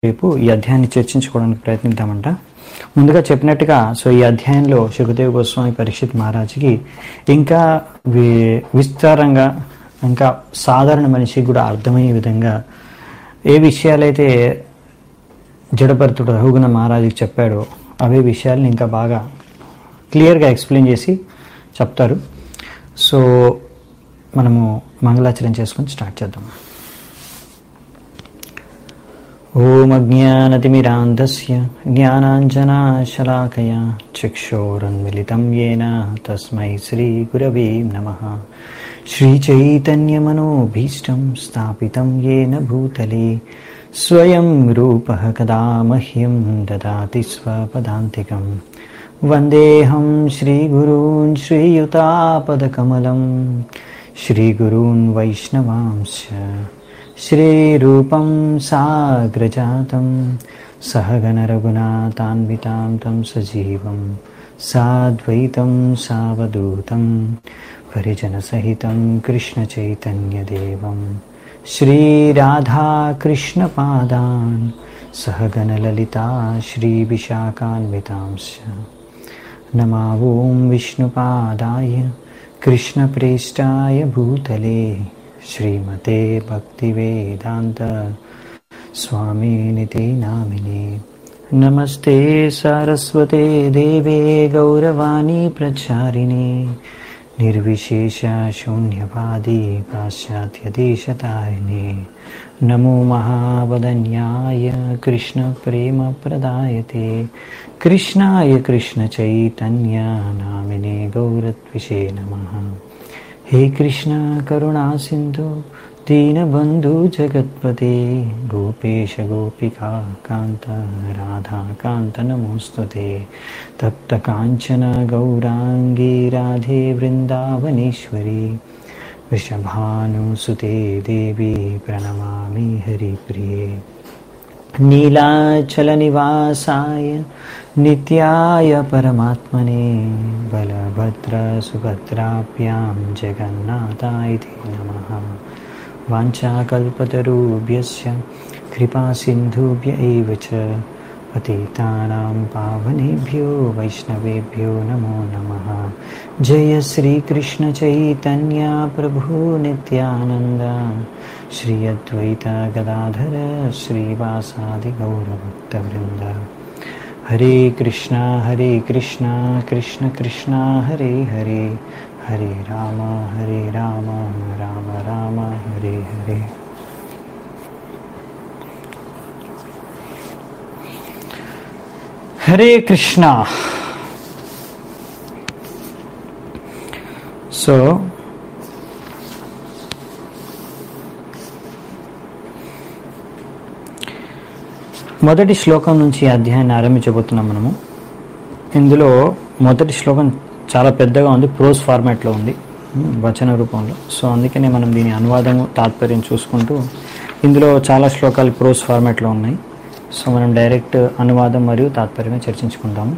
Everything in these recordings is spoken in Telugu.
రేపు ఈ అధ్యాయాన్ని చర్చించుకోవడానికి ప్రయత్నిద్దామంట ముందుగా చెప్పినట్టుగా సో ఈ అధ్యాయంలో సుఖదేవ్ గోస్వామి పరీక్షిత్ మహారాజుకి ఇంకా వి- విస్తారంగా ఇంకా సాధారణ మనిషికి కూడా అర్థమయ్యే విధంగా ఏ విషయాలైతే జడభరతుడు రఘుగుణ మహారాజుకి చెప్పాడో అవే విషయాల్ని ఇంకా బాగా క్లియర్గా ఎక్స్ప్లెయిన్ చేసి చెప్తారు సో మనము మంగళాచరణ చేసుకొని స్టార్ట్ చేద్దాం ॐ अज्ञानतिमिरान्धस्य ज्ञानाञ्जनाशलाकया चक्षोरन्मिलितं येन तस्मै श्रीगुरवे नमः श्रीचैतन्यमनोभीष्टं स्थापितं येन भूतले स्वयं रूपः कदा मह्यं ददाति स्वपदान्तिकं वन्देऽहं श्रीगुरून् श्रीयुतापदकमलं श्रीगुरून् वैष्णवांश्च श्रीरूपं साग्रजातं सहगणरघुनाथान्वितां तं सजीवं साद्वैतं सावधूतं परिजनसहितं कृष्णचैतन्यदेवं श्रीराधाकृष्णपादान् सहगणललिता श्रीविशाखान्वितांश्च नमावों विष्णुपादाय कृष्णप्रेष्ठाय भूतले श्रीमते भक्तिवेदान्त स्वामिनिति नामिने नमस्ते सरस्वते देवे गौरवाणी प्रचारिणे निर्विशेषशून्यवादी पाश्चात्यदेशतारिणे नमो महावदन्याय कृष्णप्रेमप्रदायते कृष्णाय कृष्णचैतन्य नामिने गौरत्विषे नमः हे कृष्ण करुणा सिन्धु दीनबन्धु जगत्पते गोपेश गोपिका कान्त राधाकान्त नमोऽस्तु ते तप्तकाञ्चन गौराङ्गी राधे वृन्दावनेश्वरी वृषभानुसुते देवी प्रणमामि हरिप्रिये नीलाचलनिवासाय नित्याय परमात्मने बलभद्रसुभद्राभ्यां जगन्नाथाय ते नमः वाञ्छाकल्पतरुभ्यश्च कृपासिन्धुभ्य एव च पतितानां पावनेभ्यो वैष्णवेभ्यो नमो नमः जय श्रीकृष्णचैतन्य प्रभु नित्यानन्द श्री अद्वैत गदाधर श्रीवासादिगौरभक्तवृन्द हरे कृष्णा हरे कृष्णा कृष्ण कृष्णा हरे हरे हरे राम हरे राम राम राम हरे हरे హరే కృష్ణ సో మొదటి శ్లోకం నుంచి ఈ అధ్యాయాన్ని ఆరంభించబోతున్నాం మనము ఇందులో మొదటి శ్లోకం చాలా పెద్దగా ఉంది ప్రోస్ ఫార్మాట్లో ఉంది ఉమ్, వచన రూపంలో సో అందుకనే మనం దీని అనువాదము తాత్పర్యం చూసుకుంటూ ఇందులో చాలా శ్లోకాలు ప్రోస్ ఫార్మాట్లో ఉన్నాయి సో మనం డైరెక్ట్ అనువాదం మరియు తాత్పర్యమే చర్చించుకుంటాము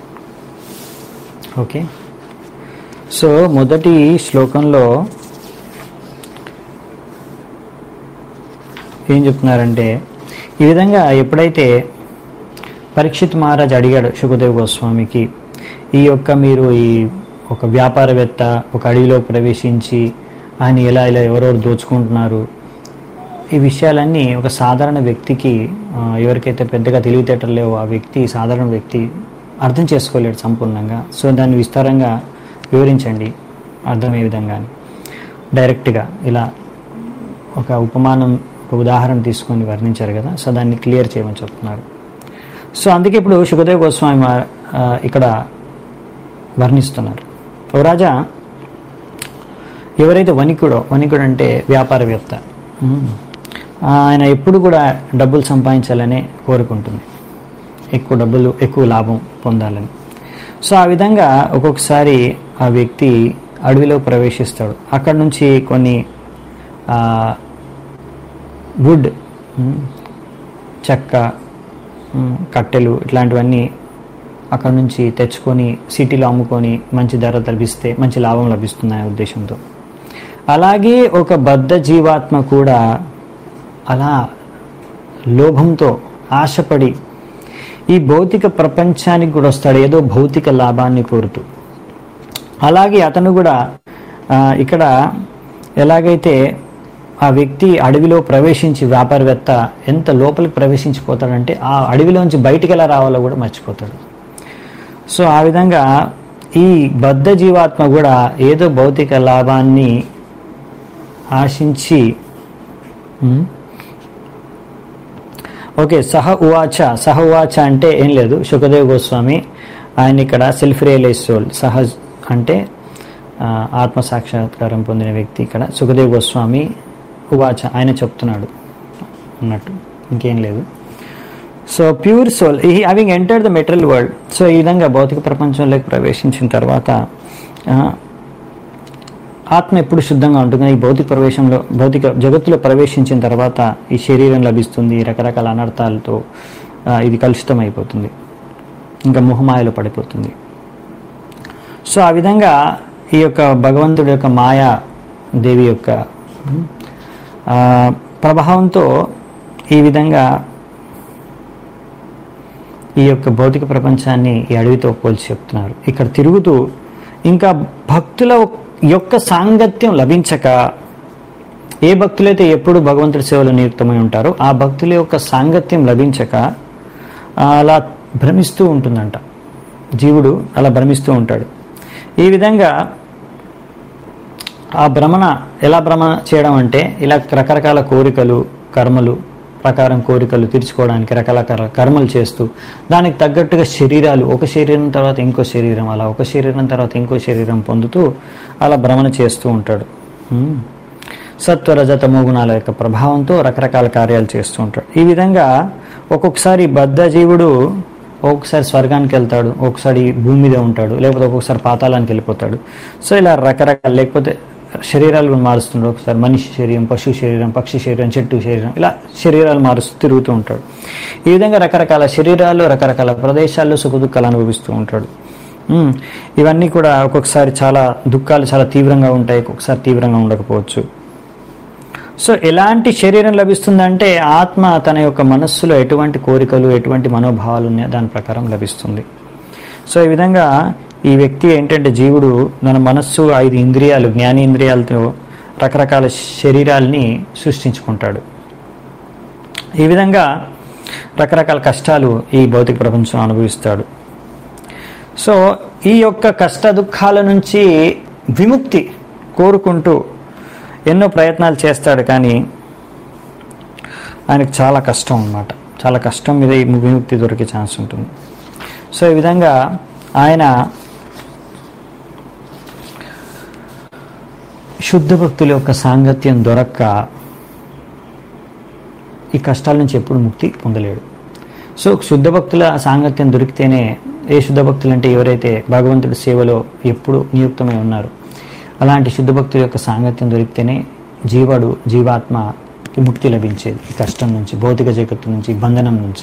ఓకే సో మొదటి శ్లోకంలో ఏం చెప్తున్నారంటే ఈ విధంగా ఎప్పుడైతే పరీక్షిత్ మహారాజ్ అడిగాడు సుఖదేవ్ గోస్వామికి ఈ యొక్క మీరు ఈ ఒక వ్యాపారవేత్త ఒక అడవిలో ప్రవేశించి ఆయన ఎలా ఇలా ఎవరెవరు దోచుకుంటున్నారు ఈ విషయాలన్నీ ఒక సాధారణ వ్యక్తికి ఆ, ఎవరికైతే పెద్దగా తెలివితేటలు లేవో ఆ వ్యక్తి సాధారణ వ్యక్తి అర్థం చేసుకోలేడు సంపూర్ణంగా సో దాన్ని విస్తారంగా వివరించండి అర్థమయ్యే విధంగా డైరెక్ట్గా ఇలా ఒక ఉపమానం ఒక ఉదాహరణ తీసుకొని వర్ణించారు కదా సో దాన్ని క్లియర్ చేయమని చెప్తున్నారు సో అందుకే ఇప్పుడు సుఖదేవ్ గోస్వామి మా- ఆ, ఇక్కడ వర్ణిస్తున్నారు ఓ రాజా ఎవరైతే వణికుడో వణికుడు అంటే వ్యాపారవేత్త ఉమ్, ఆయన ఎప్పుడు కూడా డబ్బులు సంపాదించాలనే కోరుకుంటుంది ఎక్కువ డబ్బులు ఎక్కువ లాభం పొందాలని సో ఆ విధంగా ఒక్కొక్కసారి ఆ వ్యక్తి అడవిలో ప్రవేశిస్తాడు అక్కడ నుంచి కొన్ని వుడ్ చెక్క ఉమ్, కట్టెలు ఇట్లాంటివన్నీ అక్కడ నుంచి తెచ్చుకొని సిటీలో అమ్ముకొని మంచి ధర లభిస్తే మంచి లాభం లభిస్తుంది అనే ఉద్దేశంతో అలాగే ఒక బద్ధ జీవాత్మ కూడా అలా లోభంతో ఆశపడి ఈ భౌతిక ప్రపంచానికి కూడా వస్తాడు ఏదో భౌతిక లాభాన్ని కోరుతూ అలాగే అతను కూడా ఆ, ఇక్కడ ఎలాగైతే ఆ వ్యక్తి అడవిలో ప్రవేశించి వ్యాపారవేత్త ఎంత లోపలికి ప్రవేశించిపోతాడంటే ఆ అడవిలోంచి బయటికి ఎలా రావాలో కూడా మర్చిపోతాడు సో ఆ విధంగా ఈ బద్ధ జీవాత్మ కూడా ఏదో భౌతిక లాభాన్ని ఆశించి ఉమ్, ఓకే సహ ఉవాచ సహ ఉవాచ అంటే ఏం లేదు సుఖదేవ్ గోస్వామి ఆయన ఇక్కడ సెల్ఫ్ రియలైజ్ సోల్ సహజ్ అంటే ఆ, ఆత్మ సాక్షాత్కారం పొందిన వ్యక్తి ఇక్కడ సుఖదేవ్ గోస్వామి ఉవాచ ఆయన చెప్తున్నాడు అన్నట్టు ఇంకేం లేదు సో ప్యూర్ సోల్ ఈ having enter the material world so ఈ విధంగా భౌతిక ప్రపంచంలోకి ప్రవేశించిన తర్వాత ఆ, ఆత్మ ఎప్పుడు శుద్ధంగా ఉంటుంది ఈ భౌతిక ప్రవేశంలో భౌతిక జగత్తులో ప్రవేశించిన తర్వాత ఈ శరీరం లభిస్తుంది రకరకాల అనర్థాలతో ఆ, ఇది కలుషితం అయిపోతుంది ఇంకా మొహమాయలో పడిపోతుంది సో ఆ విధంగా ఈ యొక్క భగవంతుడి యొక్క మాయా దేవి యొక్క ఆ, ప్రభావంతో ఈ విధంగా ఈ యొక్క భౌతిక ప్రపంచాన్ని ఈ అడవితో పోల్చి చెప్తున్నారు ఇక్కడ తిరుగుతూ ఇంకా భక్తుల యొక్క సాంగత్యం లభించక ఏ భక్తులైతే ఎప్పుడు భగవంతుడి సేవలో నియుక్తమై ఉంటారో ఆ భక్తుల యొక్క సాంగత్యం లభించక ఆ, అలా భ్రమిస్తూ ఉంటుందంట జీవుడు అలా భ్రమిస్తూ ఉంటాడు ఈ విధంగా ఆ భ్రమణ ఎలా భ్రమణ చేయడం అంటే ఇలా రకరకాల కోరికలు కర్మలు ప్రకారం కోరికలు తీర్చుకోవడానికి రకరకాల కర్మలు చేస్తూ దానికి తగ్గట్టుగా శరీరాలు ఒక శరీరం తర్వాత ఇంకో శరీరం అలా ఒక శరీరం తర్వాత ఇంకో శరీరం పొందుతూ అలా భ్రమణ చేస్తూ ఉంటాడు ఉమ్. సత్వ రజ తమో గుణాల యొక్క ప్రభావంతో రకరకాల కార్యాలు చేస్తూ ఉంటాడు ఈ విధంగా ఒక్కొక్కసారి బద్ధ జీవుడు ఒక్కొక్కసారి స్వర్గానికి వెళ్తాడు ఒక్కొక్కసారి భూమి మీద ఉంటాడు లేకపోతే ఒక్కొక్కసారి పాతాళానికి వెళ్ళిపోతాడు సో ఇలా రకరకాల లేకపోతే శరీరాలు కూడా మారుస్తుంటాడు ఒకసారి మనిషి శరీరం పశు శరీరం పక్షి శరీరం చెట్టు శరీరం ఇలా శరీరాలు మారుస్తూ తిరుగుతూ ఉంటాడు ఈ విధంగా రకరకాల శరీరాలు రకరకాల ప్రదేశాల్లో సుఖ దుఃఖాలు అనుభవిస్తూ ఉంటాడు ఉమ్, ఇవన్నీ కూడా ఒక్కొక్కసారి చాలా దుఃఖాలు చాలా తీవ్రంగా ఉంటాయి ఒక్కొక్కసారి తీవ్రంగా ఉండకపోవచ్చు సో ఎలాంటి శరీరం లభిస్తుందంటే ఆత్మ తన యొక్క మనస్సులో ఎటువంటి కోరికలు ఎటువంటి మనోభావాలు ఉన్నాయో దాని ప్రకారం లభిస్తుంది సో ఈ విధంగా ఈ వ్యక్తి ఏంటంటే జీవుడు తన మనస్సు ఐదు ఇంద్రియాలు జ్ఞానేంద్రియాలతో రకరకాల శరీరాల్ని సృష్టించుకుంటాడు ఈ విధంగా రకరకాల కష్టాలు ఈ భౌతిక ప్రపంచం అనుభవిస్తాడు సో ఈ యొక్క కష్ట దుఃఖాల నుంచి విముక్తి కోరుకుంటూ ఎన్నో ప్రయత్నాలు చేస్తాడు కానీ ఆయనకు చాలా కష్టం అన్నమాట చాలా కష్టం మీద ఈ విముక్తి దొరికే ఛాన్స్ ఉంటుంది సో ఈ విధంగా ఆయన శుద్ధ భక్తుల యొక్క సాంగత్యం దొరక్క ఈ కష్టాల నుంచి ఎప్పుడు ముక్తి పొందలేడు సో శుద్ధ భక్తుల సాంగత్యం దొరికితేనే ఏ శుద్ధ భక్తులు అంటే ఎవరైతే భగవంతుడి సేవలో ఎప్పుడు నియుక్తమై ఉన్నారు అలాంటి శుద్ధ భక్తుల యొక్క సాంగత్యం దొరికితేనే జీవాడు జీవాత్మకి ముక్తి లభించేది ఈ కష్టం నుంచి భౌతిక జగత్తు నుంచి బంధనం నుంచి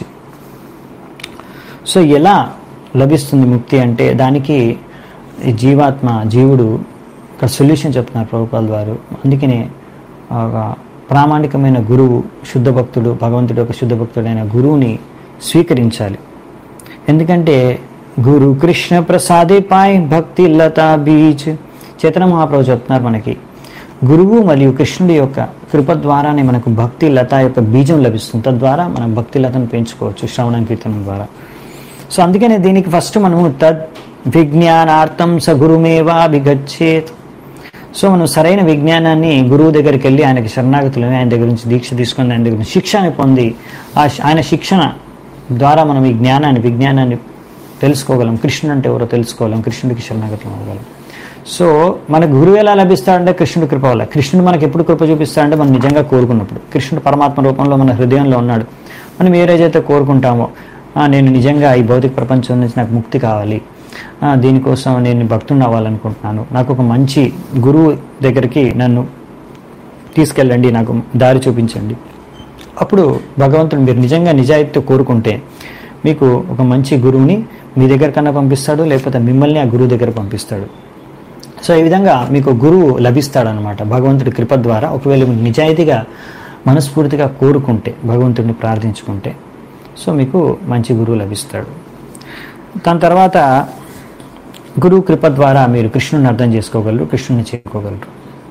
సో ఎలా లభిస్తుంది ముక్తి అంటే దానికి ఈ జీవాత్మ జీవుడు ఇక్కడ సొల్యూషన్ చెప్తున్నారు ప్రభుపాల్ వారు అందుకనే ఒక ప్రామాణికమైన గురువు శుద్ధ భక్తుడు భగవంతుడు యొక్క శుద్ధ భక్తుడైన గురువుని స్వీకరించాలి ఎందుకంటే గురు కృష్ణ ప్రసాదే పాయ్ భక్తి లతా బీజ్ చేతన మహాప్రభు చెప్తున్నారు మనకి గురువు మరియు కృష్ణుడి యొక్క కృప ద్వారానే మనకు భక్తి లత యొక్క బీజం లభిస్తుంది తద్వారా మనం భక్తి లతను పెంచుకోవచ్చు శ్రవణం కీర్తనం ద్వారా సో అందుకనే దీనికి ఫస్ట్ మనము తద్ విజ్ఞానార్థం స గురుమేవా విగచ్చేత్ సో మనం సరైన విజ్ఞానాన్ని గురువు దగ్గరికి వెళ్ళి ఆయనకి శరణాగతులని ఆయన దగ్గర నుంచి దీక్ష తీసుకొని ఆయన దగ్గర నుంచి శిక్షణ పొంది ఆ శ- ఆయన శిక్షణ ద్వారా మనం ఈ జ్ఞానాన్ని విజ్ఞానాన్ని తెలుసుకోగలం కృష్ణుడు అంటే ఎవరో తెలుసుకోగలం కృష్ణుడికి శరణాగతం అవ్వగలం సో మనకు గురువు ఎలా లభిస్తాడంటే కృష్ణుడి కృప వల్ల కృష్ణుడు మనకి ఎప్పుడు కృప చూపిస్తాడంటే మనం నిజంగా కోరుకున్నప్పుడు కృష్ణుడు పరమాత్మ రూపంలో మన హృదయంలో ఉన్నాడు మనం ఏ రోజైతే కోరుకుంటామో "ఆ, నేను నిజంగా ఈ భౌతిక ప్రపంచం నుంచి నాకు ముక్తి కావాలి ఆ, దీనికోసం నేను భక్తుని అవ్వాలనుకుంటున్నాను నాకు ఒక మంచి గురువు దగ్గరికి నన్ను తీసుకెళ్ళండి నాకు దారి చూపించండి అప్పుడు భగవంతుడు మీరు నిజంగా నిజాయితీతో కోరుకుంటే మీకు ఒక మంచి గురువుని మీ దగ్గర కన్నా పంపిస్తాడు లేకపోతే మిమ్మల్ని ఆ గురువు దగ్గర పంపిస్తాడు సో ఈ విధంగా మీకు గురువు లభిస్తాడనమాట భగవంతుడి కృప ద్వారా ఒకవేళ మీరు నిజాయితీగా మనస్ఫూర్తిగా కోరుకుంటే భగవంతుడిని ప్రార్థించుకుంటే సో మీకు మంచి గురువు లభిస్తాడు దాని తర్వాత గురువు కృప ద్వారా మీరు కృష్ణుని అర్థం చేసుకోగలరు కృష్ణుని చేరుకోగలరు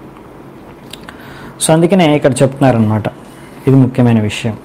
సో అందుకనే ఇక్కడ చెప్తున్నారనమాట ఇది ముఖ్యమైన విషయం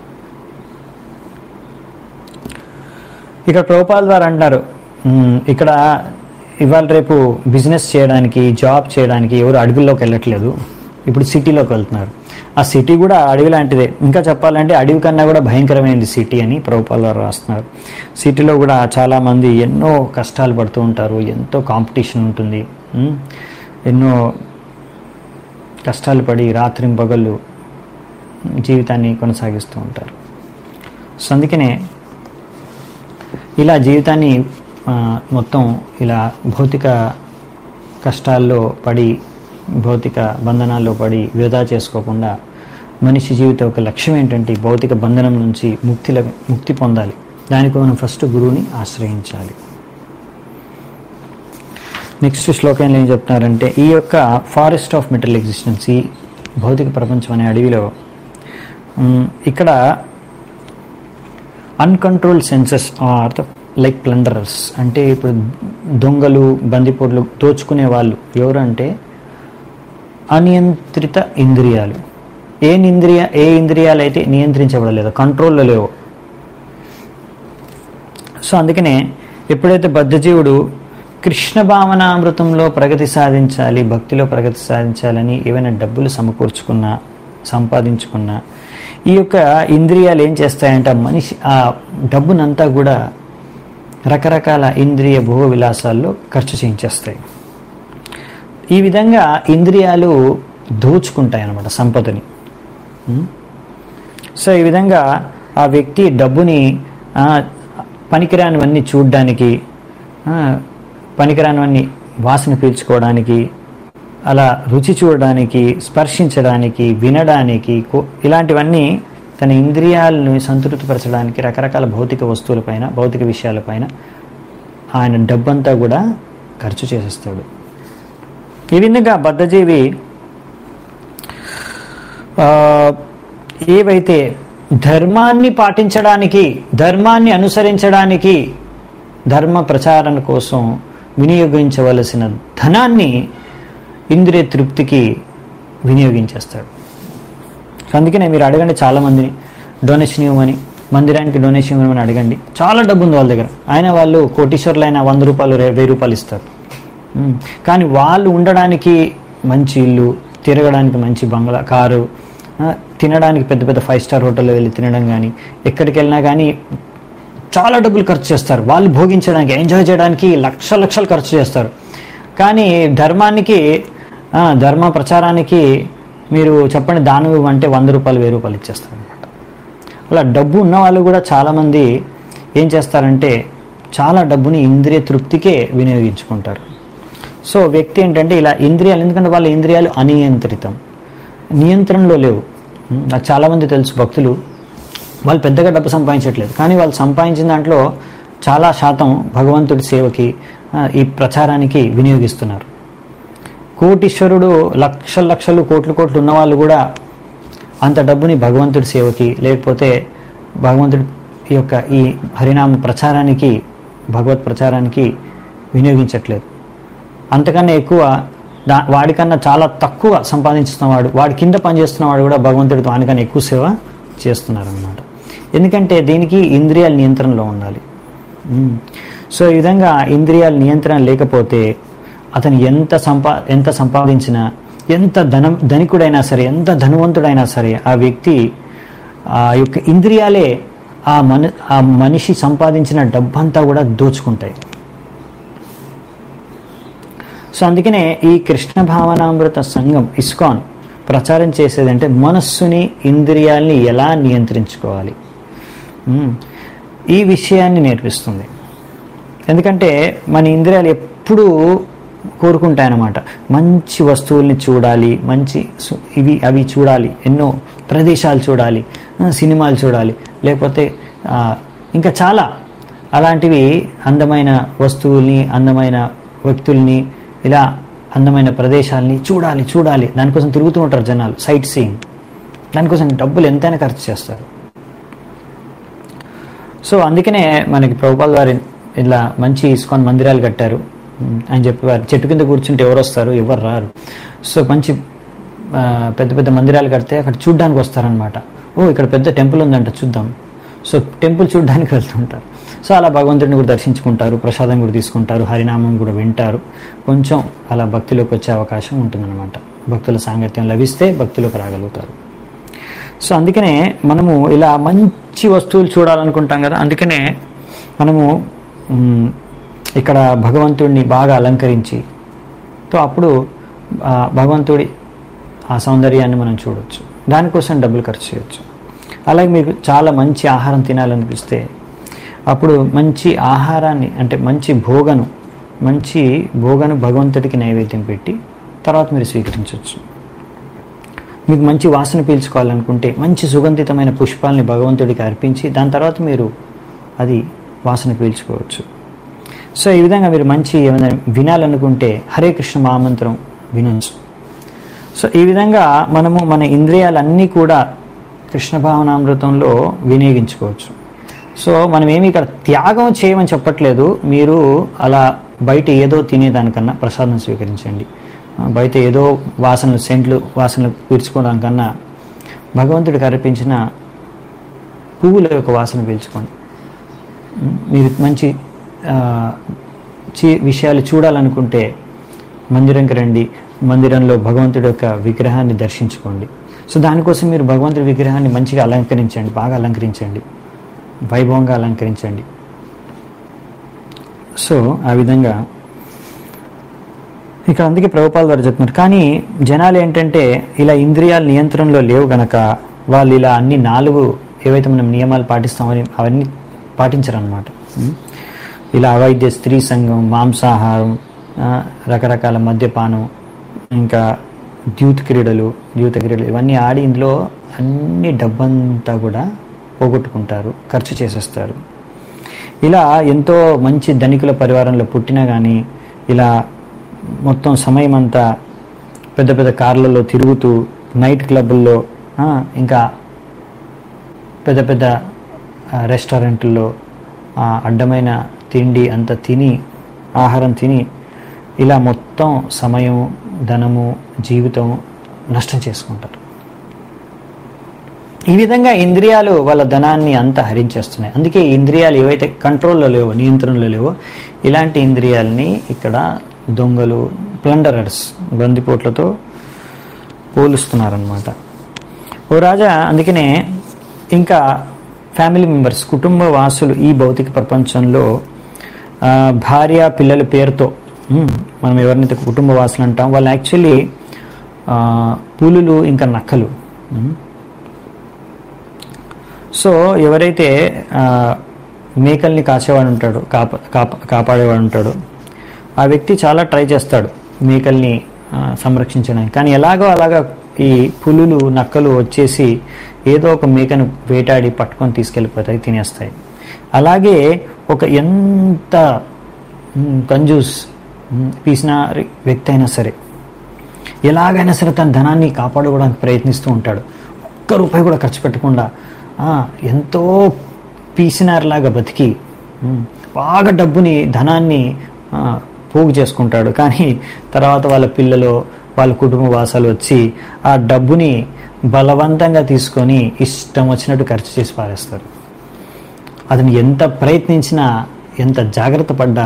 ఇక్కడ ప్రభుపాల ద్వారా అంటున్నారు "ఉమ్, ఇక్కడ ఇవాళ రేపు బిజినెస్ చేయడానికి జాబ్ చేయడానికి ఎవరు అడవుల్లోకి వెళ్ళట్లేదు ఇప్పుడు సిటీలోకి వెళ్తున్నారు ఆ సిటీ కూడా అడవి లాంటిదే ఇంకా చెప్పాలంటే అడవి కన్నా కూడా భయంకరమైనది సిటీ అని ప్రభుపాల వారు రాస్తున్నారు సిటీలో కూడా చాలామంది ఎన్నో కష్టాలు పడుతూ ఉంటారు ఎంతో కాంపిటీషన్ ఉంటుంది ఉమ్, ఎన్నో కష్టాలు పడి రాత్రింపగళ్ళు జీవితాన్ని కొనసాగిస్తూ ఉంటారు సో అందుకనే ఇలా జీవితాన్ని ఆ, మొత్తం ఇలా భౌతిక కష్టాల్లో పడి భౌతిక బంధనాల్లో పడి వృధా చేసుకోకుండా మనిషి జీవితం ఒక లక్ష్యం ఏంటంటే ఈ భౌతిక బంధనం నుంచి ముక్తి లభి- ముక్తి పొందాలి దానికి మనం ఫస్ట్ గురువుని ఆశ్రయించాలి నెక్స్ట్ శ్లోకంలో ఏం చెప్తున్నారంటే ఈ యొక్క ఫారెస్ట్ ఆఫ్ మెటల్ ఎగ్జిస్టెన్స్ ఈ భౌతిక ప్రపంచం అనే అడవిలో ఉమ్, ఇక్కడ uncontrolled senses are like plunderers అంటే ఇప్పుడు దొంగలు బందిపోట్లు దోచుకునే వాళ్ళు ఎవరంటే అనియంత్రిత ఇంద్రియాలు ఏ ఇంద్రియ ఏ ఇంద్రియాలు అయితే నియంత్రించబడలేదో కంట్రోల్లో లేవో సో అందుకనే ఎప్పుడైతే బద్ధజీవుడు కృష్ణ భావనామృతంలో ప్రగతి సాధించాలి భక్తిలో ప్రగతి సాధించాలని ఏవైనా డబ్బులు సమకూర్చుకున్నా సంపాదించుకున్నా ఈ యొక్క ఇంద్రియాలు ఏం చేస్తాయంటే ఆ మనిషి ఆ డబ్బునంతా కూడా రకరకాల ఇంద్రియ భోగ విలాసాల్లో ఖర్చు చేయించేస్తాయి ఈ విధంగా ఇంద్రియాలు దోచుకుంటాయి అన్నమాట సంపదని ఉం? సో ఈ విధంగా ఆ వ్యక్తి డబ్బుని ఆ, పనికిరానివన్నీ చూడ్డానికి ఆ, పనికిరానివన్నీ వాసన పీల్చుకోవడానికి అలా రుచి చూడడానికి స్పర్శించడానికి వినడానికి కో- ఇలాంటివన్నీ తన ఇంద్రియాలను సంతృప్తిపరచడానికి రకరకాల భౌతిక వస్తువులపైన భౌతిక విషయాలపైన ఆయన డబ్బంతా కూడా ఖర్చు చేసేస్తాడు ఈ విధంగా బద్ధజీవి ఆ, ఏవైతే ధర్మాన్ని పాటించడానికి ధర్మాన్ని అనుసరించడానికి ధర్మ ప్రచారణ కోసం వినియోగించవలసిన ధనాన్ని ఇంద్రియ తృప్తికి వినియోగించేస్తాడు అందుకనే మీరు అడగండి చాలామందిని డొనేషన్ ఇవ్వమని మందిరానికి డొనేషన్ ఇవ్వమని అడగండి చాలా డబ్బు ఉంది వాళ్ళ దగ్గర అయినా వాళ్ళు కోటీశ్వరులైన వంద రూపాయలు రే- వెయ్యి రూపాయలు ఇస్తారు ఉమ్. కానీ వాళ్ళు ఉండడానికి మంచి ఇల్లు తిరగడానికి మంచి బంగ్లా కారు ఆ, తినడానికి పెద్ద పెద్ద ఫైవ్ స్టార్ హోటల్లో వెళ్ళి తినడం కానీ ఎక్కడికి వెళ్ళినా కానీ చాలా డబ్బులు ఖర్చు చేస్తారు వాళ్ళు భోగించడానికి ఎంజాయ్ చేయడానికి లక్ష లక్షలు ఖర్చు చేస్తారు కానీ ధర్మానికి ఆ, ధర్మ ప్రచారానికి మీరు చెప్పండి దానం ఇవ్వమంటే వంద రూపాయలు వెయ్యి రూపాయలు ఇచ్చేస్తారు అనమాట అలా డబ్బు ఉన్న వాళ్ళు కూడా చాలామంది ఏం చేస్తారంటే చాలా డబ్బుని ఇంద్రియ తృప్తికే వినియోగించుకుంటారు సో వ్యక్తి ఏంటంటే ఇలా ఇంద్రియాలు ఎందుకంటే వాళ్ళ ఇంద్రియాలు అనియంత్రితం నియంత్రణలో లేవు ఉం, నాకు చాలామంది తెలుసు భక్తులు వాళ్ళు పెద్దగా డబ్బు సంపాదించట్లేదు కానీ వాళ్ళు సంపాదించిన దాంట్లో చాలా శాతం భగవంతుడి సేవకి ఆ, ఈ ప్రచారానికి వినియోగిస్తున్నారు కోటీశ్వరుడు లక్షల లక్షలు కోట్లు కోట్లు ఉన్న వాళ్ళు కూడా అంత డబ్బుని భగవంతుడి సేవకి లేకపోతే భగవంతుడి యొక్క ఈ హరినామ ప్రచారానికి భగవత్ ప్రచారానికి వినియోగించట్లేదు అంతకన్నా ఎక్కువ దా వాడికన్నా చాలా తక్కువ సంపాదించుతున్నవాడు వాడి కింద పనిచేస్తున్నవాడు కూడా భగవంతుడితో వానికన్నా ఎక్కువ సేవ చేస్తున్నారు అనమాట ఎందుకంటే దీనికి ఇంద్రియాల నియంత్రణలో ఉండాలి ఉమ్. సో ఈ విధంగా ఇంద్రియాల నియంత్రణ లేకపోతే అతను ఎంత సంపా ఎంత సంపాదించినా ఎంత ధనం ధనికుడైనా సరే ఎంత ధనవంతుడైనా సరే ఆ వ్యక్తి ఆ యొక్క ఇంద్రియాలే ఆ మన ఆ మనిషి సంపాదించిన డబ్బంతా కూడా దోచుకుంటాయి సో అందుకనే ఈ కృష్ణ భావనామృత సంఘం ఇస్కాన్ ప్రచారం చేసేదంటే మనస్సుని ఇంద్రియాల్ని ఎలా నియంత్రించుకోవాలి ఉమ్, ఈ విషయాన్ని నేర్పిస్తుంది ఎందుకంటే మన ఇంద్రియాలు ఎప్పుడూ కోరుకుంటాయన్నమాట మంచి వస్తువుల్ని చూడాలి మంచి సు- ఇవి అవి చూడాలి ఎన్నో ప్రదేశాలు చూడాలి ఆ, సినిమాలు చూడాలి లేకపోతే ఆ, ఇంకా చాలా అలాంటివి అందమైన వస్తువుల్ని అందమైన వ్యక్తుల్ని ఇలా అందమైన ప్రదేశాల్ని చూడాలి చూడాలి దానికోసం తిరుగుతూ ఉంటారు జనాలు సైట్ సీయింగ్ దానికోసం డబ్బులు ఎంతైనా ఖర్చు చేస్తారు సో అందుకనే మనకి ప్రభుపాల్ వారి ఇలా మంచి ఇస్కాన్ మందిరాలు కట్టారు ఉమ్, అని చెప్పేవారు చెట్టు కింద కూర్చుంటే ఎవరు వస్తారు ఎవరు రారు సో మంచి ఆ, పెద్ద పెద్ద మందిరాలు కడితే అక్కడ చూడ్డానికి వస్తారనమాట ఓ ఇక్కడ పెద్ద టెంపుల్ ఉందంట చూద్దాం సో టెంపుల్ చూడడానికి వెళ్తుంటారు సో అలా భగవంతుడిని కూడా దర్శించుకుంటారు ప్రసాదం కూడా తీసుకుంటారు హరినామం కూడా వింటారు కొంచెం అలా భక్తిలోకి వచ్చే అవకాశం ఉంటుందన్నమాట భక్తుల సాంగత్యం లభిస్తే భక్తిలోకి రాగలుగుతారు సో అందుకనే మనము ఇలా మంచి వస్తువులు చూడాలనుకుంటాం కదా అందుకనే మనము మ్, ఇక్కడ భగవంతుడిని బాగా అలంకరించి సో అప్పుడు ఆ, భగవంతుడి ఆ సౌందర్యాన్ని మనం చూడొచ్చు దానికోసం డబ్బులు ఖర్చు చేయొచ్చు అలాగే మీకు చాలా మంచి ఆహారం తినాలనిపిస్తే అప్పుడు మంచి ఆహారాన్ని అంటే మంచి భోగను మంచి భోగను భగవంతుడికి నైవేద్యం పెట్టి తర్వాత మీరు స్వీకరించవచ్చు మీకు మంచి వాసన పీల్చుకోవాలనుకుంటే మంచి సుగంధితమైన పుష్పాలని భగవంతుడికి అర్పించి దాని తర్వాత మీరు అది వాసన పీల్చుకోవచ్చు సో ఈ విధంగా మీరు మంచి ఏమైనా వినాలనుకుంటే హరే కృష్ణ మహామంత్రం వినొచ్చు సో ఈ విధంగా మనము మన ఇంద్రియాలన్నీ కూడా కృష్ణ భావనామృతంలో వినియోగించుకోవచ్చు సో మనం ఏమి ఇక్కడ త్యాగం చేయమని చెప్పట్లేదు మీరు అలా బయట ఏదో తినేదానికన్నా ప్రసాదం స్వీకరించండి ఆ, బయట ఏదో వాసనలు సెంట్లు వాసనలు పీల్చుకోవడం కన్నా భగవంతుడికి అర్పించిన పువ్వుల యొక్క వాసన పీల్చుకోండి ఉమ్, మీరు మంచి ఆ, చి- విషయాలు చూడాలనుకుంటే మందిరంకి రండి మందిరంలో భగవంతుడి యొక్క విగ్రహాన్ని దర్శించుకోండి సో దానికోసం మీరు భగవంతుడి విగ్రహాన్ని మంచిగా అలంకరించండి బాగా అలంకరించండి వైభవంగా అలంకరించండి సో ఆ విధంగా ఇక్కడ అందుకే ప్రభుపాల్ వారు చెప్తున్నారు కానీ జనాలు ఏంటంటే ఇలా ఇంద్రియాల నియంత్రణలో లేవు గనక వాళ్ళు ఇలా అన్ని నాలుగు ఏవైతే మనం నియమాలు పాటిస్తామని అవన్నీ పాటించరన్నమాట ఉం? ఇలా అవైద్య స్త్రీ సంఘం మాంసాహారం ఆ, రకరకాల మద్యపానం ఇంకా ద్యూత క్రీడలు ద్యూత క్రీడలు ఇవన్నీ ఆడి ఇందులో అన్ని డబ్బంతా కూడా పోగొట్టుకుంటారు ఖర్చు చేసేస్తారు ఇలా ఎంతో మంచి ధనికుల పరివారంలో పుట్టినా కానీ ఇలా మొత్తం సమయం అంతా పెద్ద పెద్ద కార్లలో తిరుగుతూ నైట్ క్లబ్బుల్లో ఆ, ఇంకా పెద్ద పెద్ద ఆ, రెస్టారెంట్లలో ఆ, అడ్డమైన తిండి అంత తిని ఆహారం తిని ఇలా మొత్తం సమయం ధనము జీవితం నష్టం చేసుకుంటారు ఈ విధంగా ఇంద్రియాలు వాళ్ళ ధనాన్ని అంతా హరించేస్తున్నాయి అందుకే ఈ ఇంద్రియాలు ఏవైతే కంట్రోల్లో లేవో నియంత్రణలో లేవో ఇలాంటి ఇంద్రియాలని ఇక్కడ దొంగలు ప్లండరర్స్ బందిపోట్లతో పోలుస్తున్నారనమాట ఓ రాజా అందుకనే ఇంకా ఫ్యామిలీ మెంబర్స్ కుటుంబ వాసులు ఈ భౌతిక ప్రపంచంలో ఆ, భార్య పిల్లల పేరుతో ఉమ్, మనం ఎవరినైతే కుటుంబ వాసులు అంటాం వాళ్ళు యాక్చువల్లీ పులులు ఇంకా నక్కలు ఉమ్. సో ఎవరైతే ఆ, మేకల్ని కాసేవాడు ఉంటాడు కాప కాప కాపాడేవాడు ఉంటాడు ఆ వ్యక్తి చాలా ట్రై చేస్తాడు మేకల్ని ఆ, సంరక్షించడానికి కానీ ఎలాగో అలాగా ఈ పులులు నక్కలు వచ్చేసి ఏదో ఒక మేకను వేటాడి పట్టుకొని తీసుకెళ్ళిపోతాయి తినేస్తాయి అలాగే ఒక ఎంత మ్, కంజూస్ మ్, పీసినారి వ్యక్తి అయినా సరే ఎలాగైనా సరే తన ధనాన్ని కాపాడుకోవడానికి ప్రయత్నిస్తూ ఉంటాడు ఒక్క రూపాయి కూడా ఖర్చు పెట్టకుండా ఆ, ఎంతో పీసినారులాగా బతికి ఉమ్, బాగా డబ్బుని ధనాన్ని ఆ, పోగు చేసుకుంటాడు కానీ తర్వాత వాళ్ళ పిల్లలు వాళ్ళ కుటుంబ వాసాలు వచ్చి ఆ డబ్బుని బలవంతంగా తీసుకొని ఇష్టం వచ్చినట్టు ఖర్చు చేసి పారేస్తారు అతను ఎంత ప్రయత్నించినా ఎంత జాగ్రత్త పడ్డా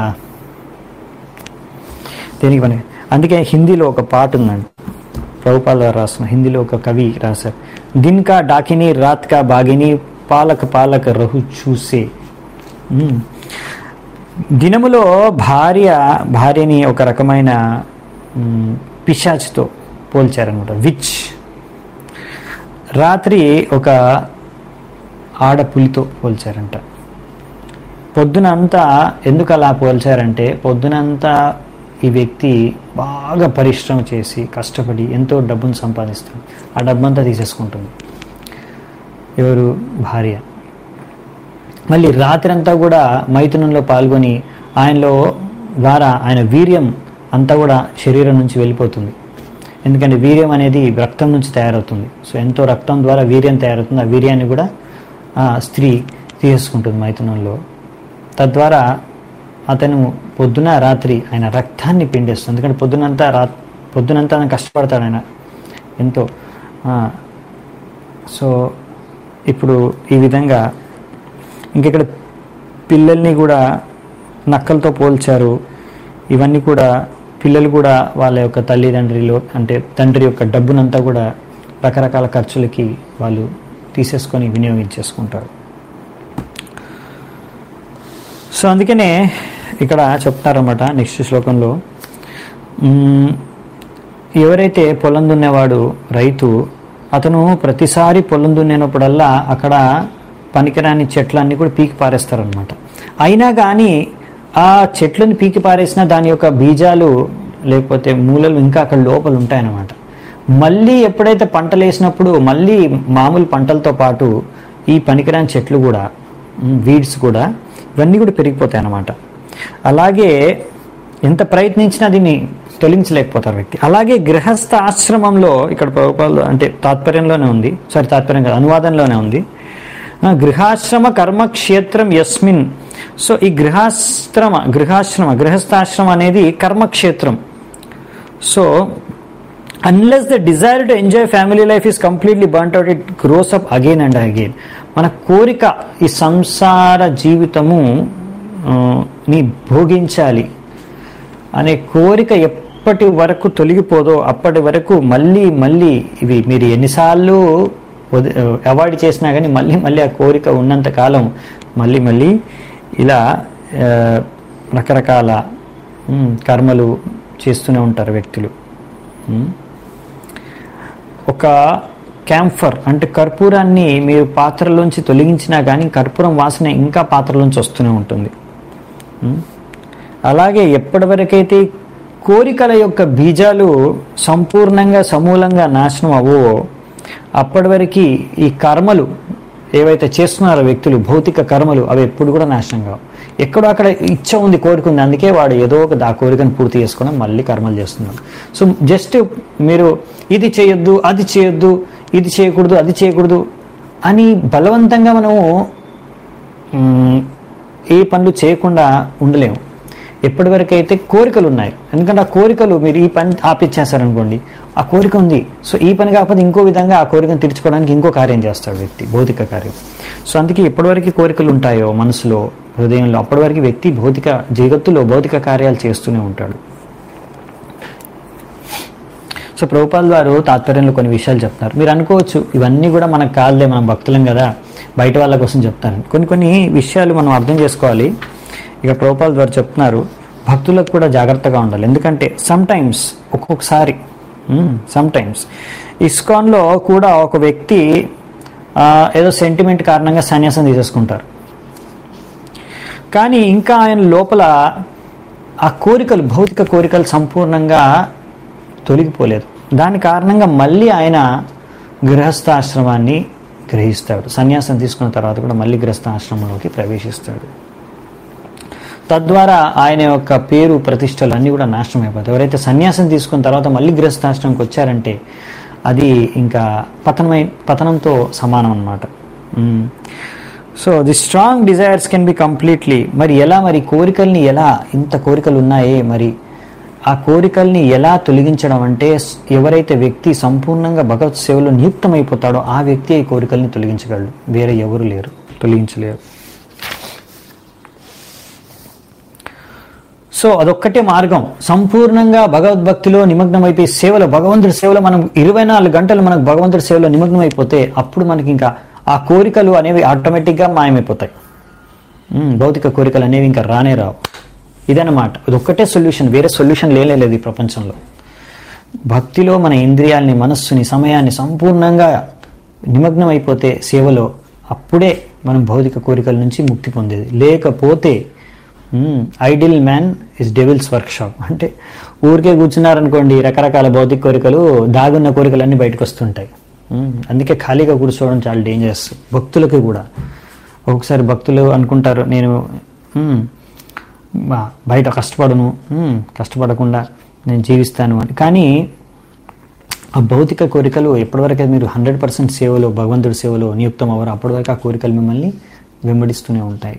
దేనికి పని అందుకే హిందీలో ఒక పాట ఉందండి ప్రభుపాల్ గారు రాసిన హిందీలో ఒక కవి రాశారు దిన్ కా డాకిని రాత్ కా బాగిని పాలక పాలక రహు చూసే ఉమ్. దినములో భార్య భార్యని ఒక రకమైన ఉమ్, పిశాచితో పోల్చారనమాట విచ్ రాత్రి ఒక ఆడపులితో పోల్చారంట పొద్దునంతా ఎందుకు అలా పోల్చారంటే పొద్దునంతా ఈ వ్యక్తి బాగా పరిశ్రమ చేసి కష్టపడి ఎంతో డబ్బును సంపాదిస్తాడు ఆ డబ్బంతా తీసేసుకుంటుంది ఎవరు భార్య మళ్ళీ రాత్రి అంతా కూడా మైథునంలో పాల్గొని ఆయనలో ద్వారా ఆయన వీర్యం అంతా కూడా శరీరం నుంచి వెళ్ళిపోతుంది ఎందుకంటే వీర్యం అనేది రక్తం నుంచి తయారవుతుంది సో ఎంతో రక్తం ద్వారా వీర్యం తయారవుతుంది ఆ వీర్యాన్ని కూడా ఆ స్త్రీ తీసుకుంటుంది మైథునంలో తద్వారా అతను పొద్దున రాత్రి ఆయన రక్తాన్ని పిండేస్తుంది ఎందుకంటే పొద్దునంతా రా పొద్దునంతా ఆయన కష్టపడతాడు ఆయన ఎంతో ఆ, సో ఇప్పుడు ఈ విధంగా ఇంకెక్కడ పిల్లల్ని కూడా నక్కలతో పోల్చారు ఇవన్నీ కూడా పిల్లలు కూడా వాళ్ళ యొక్క తల్లిదండ్రిలో అంటే తండ్రి యొక్క డబ్బునంతా కూడా రకరకాల ఖర్చులకి వాళ్ళు తీసేసుకొని వినియోగించేసుకుంటారు సో అందుకనే ఇక్కడ చెప్తారన్నమాట నెక్స్ట్ శ్లోకంలో మ్మ్, ఎవరైతే పొలం దున్నేవాడు రైతు అతను ప్రతిసారి పొలం దున్నేనప్పుడల్లా అక్కడ పనికిరాని చెట్లన్నీ కూడా పీకి పారేస్తారనమాట అయినా కానీ ఆ చెట్లను పీకి పారేసిన దాని యొక్క బీజాలు లేకపోతే మూలలు ఇంకా అక్కడ లోపల ఉంటాయన్నమాట మళ్ళీ ఎప్పుడైతే పంటలు వేసినప్పుడు మళ్ళీ మామూలు పంటలతో పాటు ఈ పనికిరాని చెట్లు కూడా వీడ్స్ కూడా ఇవన్నీ కూడా పెరిగిపోతాయి అన్నమాట అలాగే ఎంత ప్రయత్నించినా దీన్ని తొలగించలేకపోతారు వ్యక్తి అలాగే గృహస్థ ఆశ్రమంలో ఇక్కడ ప్రభుపాలు అంటే తాత్పర్యంలోనే ఉంది సారీ తాత్పర్యం కాదు అనువాదంలోనే ఉంది ఆ, గృహాశ్రమ కర్మక్షేత్రం యస్మిన్ సో ఈ గృహాశ్రమ గృహాశ్రమ గృహస్థాశ్రమ అనేది కర్మక్షేత్రం so unless the desire to enjoy family life is completely burn out it grows up again and again మన కోరిక ఈ సంసార జీవితము ఆ, ని భోగించాలి అనే కోరిక ఎప్పటి వరకు తొలగిపోదో అప్పటి వరకు మళ్ళీ మళ్ళీ ఇవి మీరు ఎన్నిసార్లు వది- అవాయిడ్ చేసినా కానీ మళ్ళీ మళ్ళీ ఆ కోరిక ఉన్నంత కాలం మళ్ళీ మళ్ళీ ఇలా ఆ, రకరకాల ఉమ్, కర్మలు చేస్తూనే ఉంటారు వ్యక్తులు ఉమ్. ఒక క్యాంఫర్ అంటే కర్పూరాన్ని మీరు పాత్రలోంచి తొలగించినా కానీ కర్పూరం వాసన ఇంకా పాత్రలోంచి వస్తూనే ఉంటుంది ఉమ్. అలాగే ఎప్పటివరకైతే కోరికల యొక్క బీజాలు సంపూర్ణంగా సమూలంగా నాశనం అవ్వవో అప్పటి వరకు ఈ కర్మలు ఏవైతే చేస్తున్నారో వ్యక్తులు భౌతిక కర్మలు అవి ఎప్పుడు కూడా నాశనం కావు ఎక్కడో అక్కడ ఇచ్చ ఉంది కోరిక ఉంది అందుకే వాడు ఏదో ఒక ఆ కోరికను పూర్తి చేసుకుని మళ్ళీ కర్మలు చేస్తున్నాడు సో జస్ట్ మీరు ఇది చేయొద్దు అది చేయొద్దు ఇది చేయకూడదు అది చేయకూడదు అని బలవంతంగా మనము మ్, ఏ పనులు చేయకుండా ఉండలేము ఎప్పటివరకు అయితే కోరికలు ఉన్నాయి ఎందుకంటే ఆ కోరికలు మీరు ఈ పని ఆపిచ్చేస్తారనుకోండి ఆ కోరిక ఉంది సో ఈ పని కాకపోతే ఇంకో విధంగా ఆ కోరికను తీర్చుకోవడానికి ఇంకో కార్యం చేస్తాడు వ్యక్తి భౌతిక కార్యం సో అందుకే ఎప్పటివరకు కోరికలు ఉంటాయో మనసులో హృదయంలో అప్పటివరకు వ్యక్తి భౌతిక జగత్తులో భౌతిక కార్యాలు చేస్తూనే ఉంటాడు సో ప్రభుపాల్ వారు తాత్పర్యంలో కొన్ని విషయాలు చెప్తున్నారు మీరు అనుకోవచ్చు ఇవన్నీ కూడా మనకు కాదులే మనం భక్తులం కదా బయట వాళ్ళ కోసం చెప్తాను కొన్ని కొన్ని విషయాలు మనం అర్థం చేసుకోవాలి ఇక ప్రభుపాల్ వారు చెప్తున్నారు భక్తులకు కూడా జాగ్రత్తగా ఉండాలి ఎందుకంటే సమ్ టైమ్స్ ఒక్కొక్కసారి సమ్ టైమ్స్ ఇస్కాన్లో కూడా ఒక వ్యక్తి ఆ, ఏదో సెంటిమెంట్ కారణంగా సన్యాసం తీసేసుకుంటారు కానీ ఇంకా ఆయన లోపల ఆ కోరికలు భౌతిక కోరికలు సంపూర్ణంగా తొలగిపోలేదు దాని కారణంగా మళ్ళీ ఆయన గృహస్థాశ్రమాన్ని గ్రహిస్తాడు సన్యాసం తీసుకున్న తర్వాత కూడా మళ్ళీ గృహస్థాశ్రమంలోకి ప్రవేశిస్తాడు తద్వారా ఆయన యొక్క పేరు ప్రతిష్టలు అన్నీ కూడా నాశనం అయిపోతాయి ఎవరైతే సన్యాసం తీసుకున్న తర్వాత మళ్ళీ గృహస్థాశ్రమంకి వచ్చారంటే అది ఇంకా పతనమై పతనంతో సమానం అన్నమాట so the strong desires can be completely మరి ఎలా మరి కోరికల్ని ఎలా ఇంత కోరికలు ఉన్నాయే మరి ఆ కోరికల్ని ఎలా తొలగించడం అంటే స్- ఎవరైతే వ్యక్తి సంపూర్ణంగా భగవత్ సేవలో నియుక్తమైపోతాడో ఆ వ్యక్తి ఈ కోరికల్ని తొలగించగలడు వేరే ఎవరు లేరు తొలగించలేరు సో అదొక్కటే మార్గం సంపూర్ణంగా భగవద్భక్తిలో నిమగ్నమైపోయి సేవలో భగవంతుడి సేవలో మనం ఇరవై నాలుగు గంటలు మనకు భగవంతుడి సేవలో నిమగ్నమైపోతే అప్పుడు మనకి ఇంకా ఆ కోరికలు అనేవి ఆటోమేటిక్గా మాయమైపోతాయి ఉమ్, భౌతిక కోరికలు అనేవి ఇంకా రానే రావు ఇదన్నమాట ఇదొక్కటే సొల్యూషన్ వేరే సొల్యూషన్ లేలేదు ఈ ప్రపంచంలో భక్తిలో మన ఇంద్రియాల్ని మనస్సుని సమయాన్ని సంపూర్ణంగా నిమగ్నం అయిపోతే సేవలో అప్పుడే మనం భౌతిక కోరికల నుంచి ముక్తి పొందేది లేకపోతే idle man is devil's workshop అంటే ఊరికే కూర్చున్నారనుకోండి రకరకాల భౌతిక కోరికలు దాగున్న కోరికలన్నీ బయటకు వస్తుంటాయి మ్మ్. అందుకే ఖాళీగా కూర్చోవడం చాలా డేంజరస్ భక్తులకి కూడా ఒక్కొక్కసారి భక్తులు అనుకుంటారు నేను మ్మ్, బా- బయట కష్టపడను మ్మ్, కష్టపడకుండా నేను జీవిస్తాను అని కానీ ఆ భౌతిక కోరికలు ఎప్పటివరకు మీరు హండ్రెడ్ పర్సెంట్ సేవలో భగవంతుడి సేవలో నియుక్తం అవ్వరు అప్పటి వరకు ఆ కోరికలు మిమ్మల్ని వెంబడిస్తూనే ఉంటాయి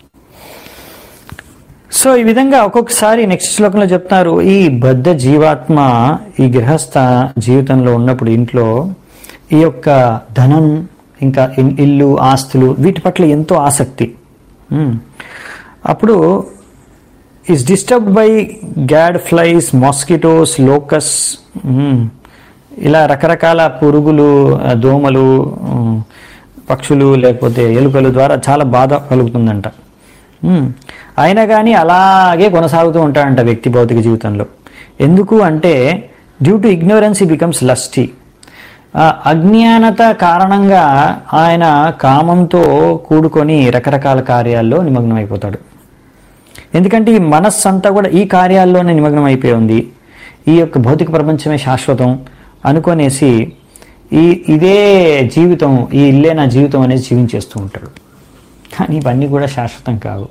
సో ఈ విధంగా ఒక్కొక్కసారి నెక్స్ట్ శ్లోకంలో చెప్తారు ఈ బద్ధ జీవాత్మ ఈ గృహస్థ జీవితంలో ఉన్నప్పుడు ఇంట్లో ఈ యొక్క ధనం ఇంకా ఇన్- ఇల్లు ఆస్తులు వీటి పట్ల ఎంతో ఆసక్తి ఉమ్. అప్పుడు is disturbed by gad flies mosquitoes locusts ఇలా రకరకాల పురుగులు ఆ, దోమలు ఉమ్, పక్షులు లేకపోతే ఎలుకలు ద్వారా చాలా బాధ కలుగుతుందంట ఉమ్, అయినా కానీ అలాగే కొనసాగుతూ ఉంటాడంట వ్యక్తి భౌతిక జీవితంలో ఎందుకు అంటే డ్యూ టు ఇగ్నోరెన్స్ ఈ బికమ్స్ లస్టీ ఆ అజ్ఞానత కారణంగా ఆయన కామంతో కూడుకొని రకరకాల కార్యాల్లో నిమగ్నం అయిపోతాడు ఎందుకంటే ఈ మనస్సు అంతా కూడా ఈ కార్యాల్లోనే నిమగ్నం అయిపోయి ఉంది ఈ యొక్క భౌతిక ప్రపంచమే శాశ్వతం అనుకొనేసి ఈ ఇదే జీవితం ఈ ఇల్లే నా జీవితం అనేది జీవించేస్తూ ఉంటాడు కానీ ఇవన్నీ కూడా శాశ్వతం కావు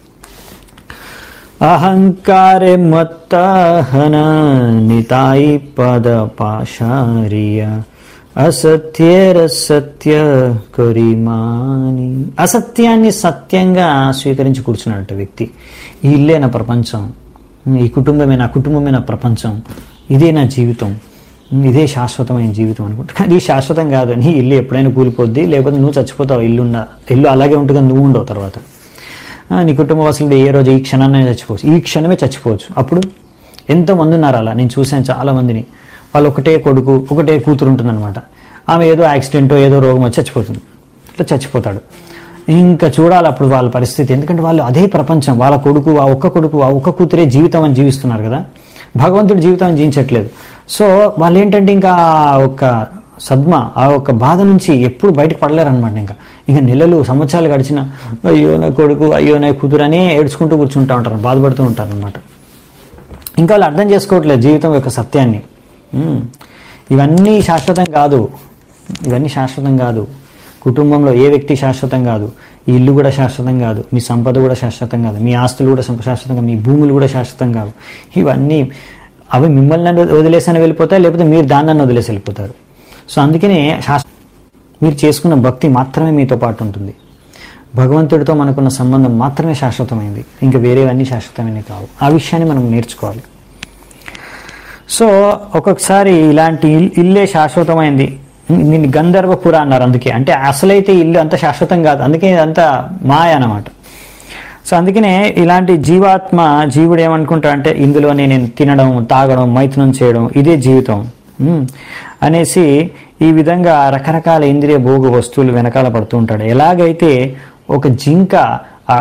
అహంకారే మత్తహన నితాయి పద పాశారియ అసత్యేరసత్య కొరిమాని అసత్యాన్ని సత్యంగా స్వీకరించి కూర్చున్నాడట వ్యక్తి ఈ ఇల్లే నా ప్రపంచం ఈ కుటుంబమే నా కుటుంబమే నా ప్రపంచం ఇదే నా జీవితం ఇదే శాశ్వతమైన జీవితం అనుకుంటా కానీ ఇది శాశ్వతం కాదు నీ ఇల్లు ఎప్పుడైనా కూలిపోద్ది లేకపోతే నువ్వు చచ్చిపోతావు ఇల్లు ఉన్న ఇల్లు అలాగే ఉంటుంది నువ్వు ఉండవు తర్వాత ఆ, నీ కుటుంబ వాసులు ఏ రోజు ఈ క్షణాన్ని చచ్చిపోవచ్చు ఈ క్షణమే చచ్చిపోవచ్చు అప్పుడు ఎంతో మంది ఉన్నారు అలా నేను చూశాను చాలా మందిని వాళ్ళు ఒకటే కొడుకు ఒకటే కూతురు ఉంటుందన్నమాట ఆమె ఏదో యాక్సిడెంటో ఏదో రోగం వచ్చి చచ్చిపోతుంది ఇట్లా చచ్చిపోతాడు ఇంకా చూడాలి అప్పుడు వాళ్ళ పరిస్థితి ఎందుకంటే వాళ్ళు అదే ప్రపంచం వాళ్ళ కొడుకు ఆ ఒక్క కొడుకు ఆ ఒక్క కూతురే జీవితం అని జీవిస్తున్నారు కదా భగవంతుడు జీవితం జీవించట్లేదు సో వాళ్ళు ఏంటంటే ఇంకా ఆ ఒక్క సద్మ ఆ ఒక్క బాధ నుంచి ఎప్పుడు బయటకు పడలేరు అనమాట ఇంకా ఇంకా నెలలు సంవత్సరాలు గడిచిన అయ్యో నా కొడుకు అయ్యో నా కూతురు అనే ఏడ్చుకుంటూ కూర్చుంటా ఉంటారు బాధపడుతూ ఉంటారు అనమాట ఇంకా వాళ్ళు అర్థం చేసుకోవట్లేదు జీవితం యొక్క సత్యాన్ని ఉమ్. ఇవన్నీ శాశ్వతం కాదు ఇవన్నీ శాశ్వతం కాదు కుటుంబంలో ఏ వ్యక్తి శాశ్వతం కాదు ఈ ఇల్లు కూడా శాశ్వతం కాదు మీ సంపద కూడా శాశ్వతం కాదు మీ ఆస్తులు కూడా సంప- శాశ్వతం కాదు మీ భూములు కూడా శాశ్వతం కావు ఇవన్నీ అవి మిమ్మల్ని వదిలేసని వెళ్ళిపోతాయి లేకపోతే మీరు దాన్ని వదిలేసి వెళ్ళిపోతారు సో అందుకనే శాశ్వ మీరు చేసుకున్న భక్తి మాత్రమే మీతో పాటు ఉంటుంది భగవంతుడితో మనకున్న సంబంధం మాత్రమే శాశ్వతమైంది ఇంకా వేరేవన్నీ శాశ్వతమైనవి కావు ఆ విషయాన్ని మనం నేర్చుకోవాలి సో ఒక్కొక్కసారి ఇలాంటి ఇల్- ఇల్లే శాశ్వతమైంది దీన్ని గంధర్వపుర అన్నారు అందుకే అంటే అసలైతే ఇల్లు అంత శాశ్వతం కాదు అందుకే ఇదంతా మాయ అన్నమాట సో అందుకనే ఇలాంటి జీవాత్మ జీవుడు ఏమనుకుంటా అంటే ఇందులోనే నేను తినడం తాగడం మైథునం చేయడం ఇదే జీవితం ఉమ్, అనేసి ఈ విధంగా రకరకాల ఇంద్రియ భోగ వస్తువులు వెనకాల పడుతూ ఉంటాడు ఎలాగైతే ఒక జింక ఆ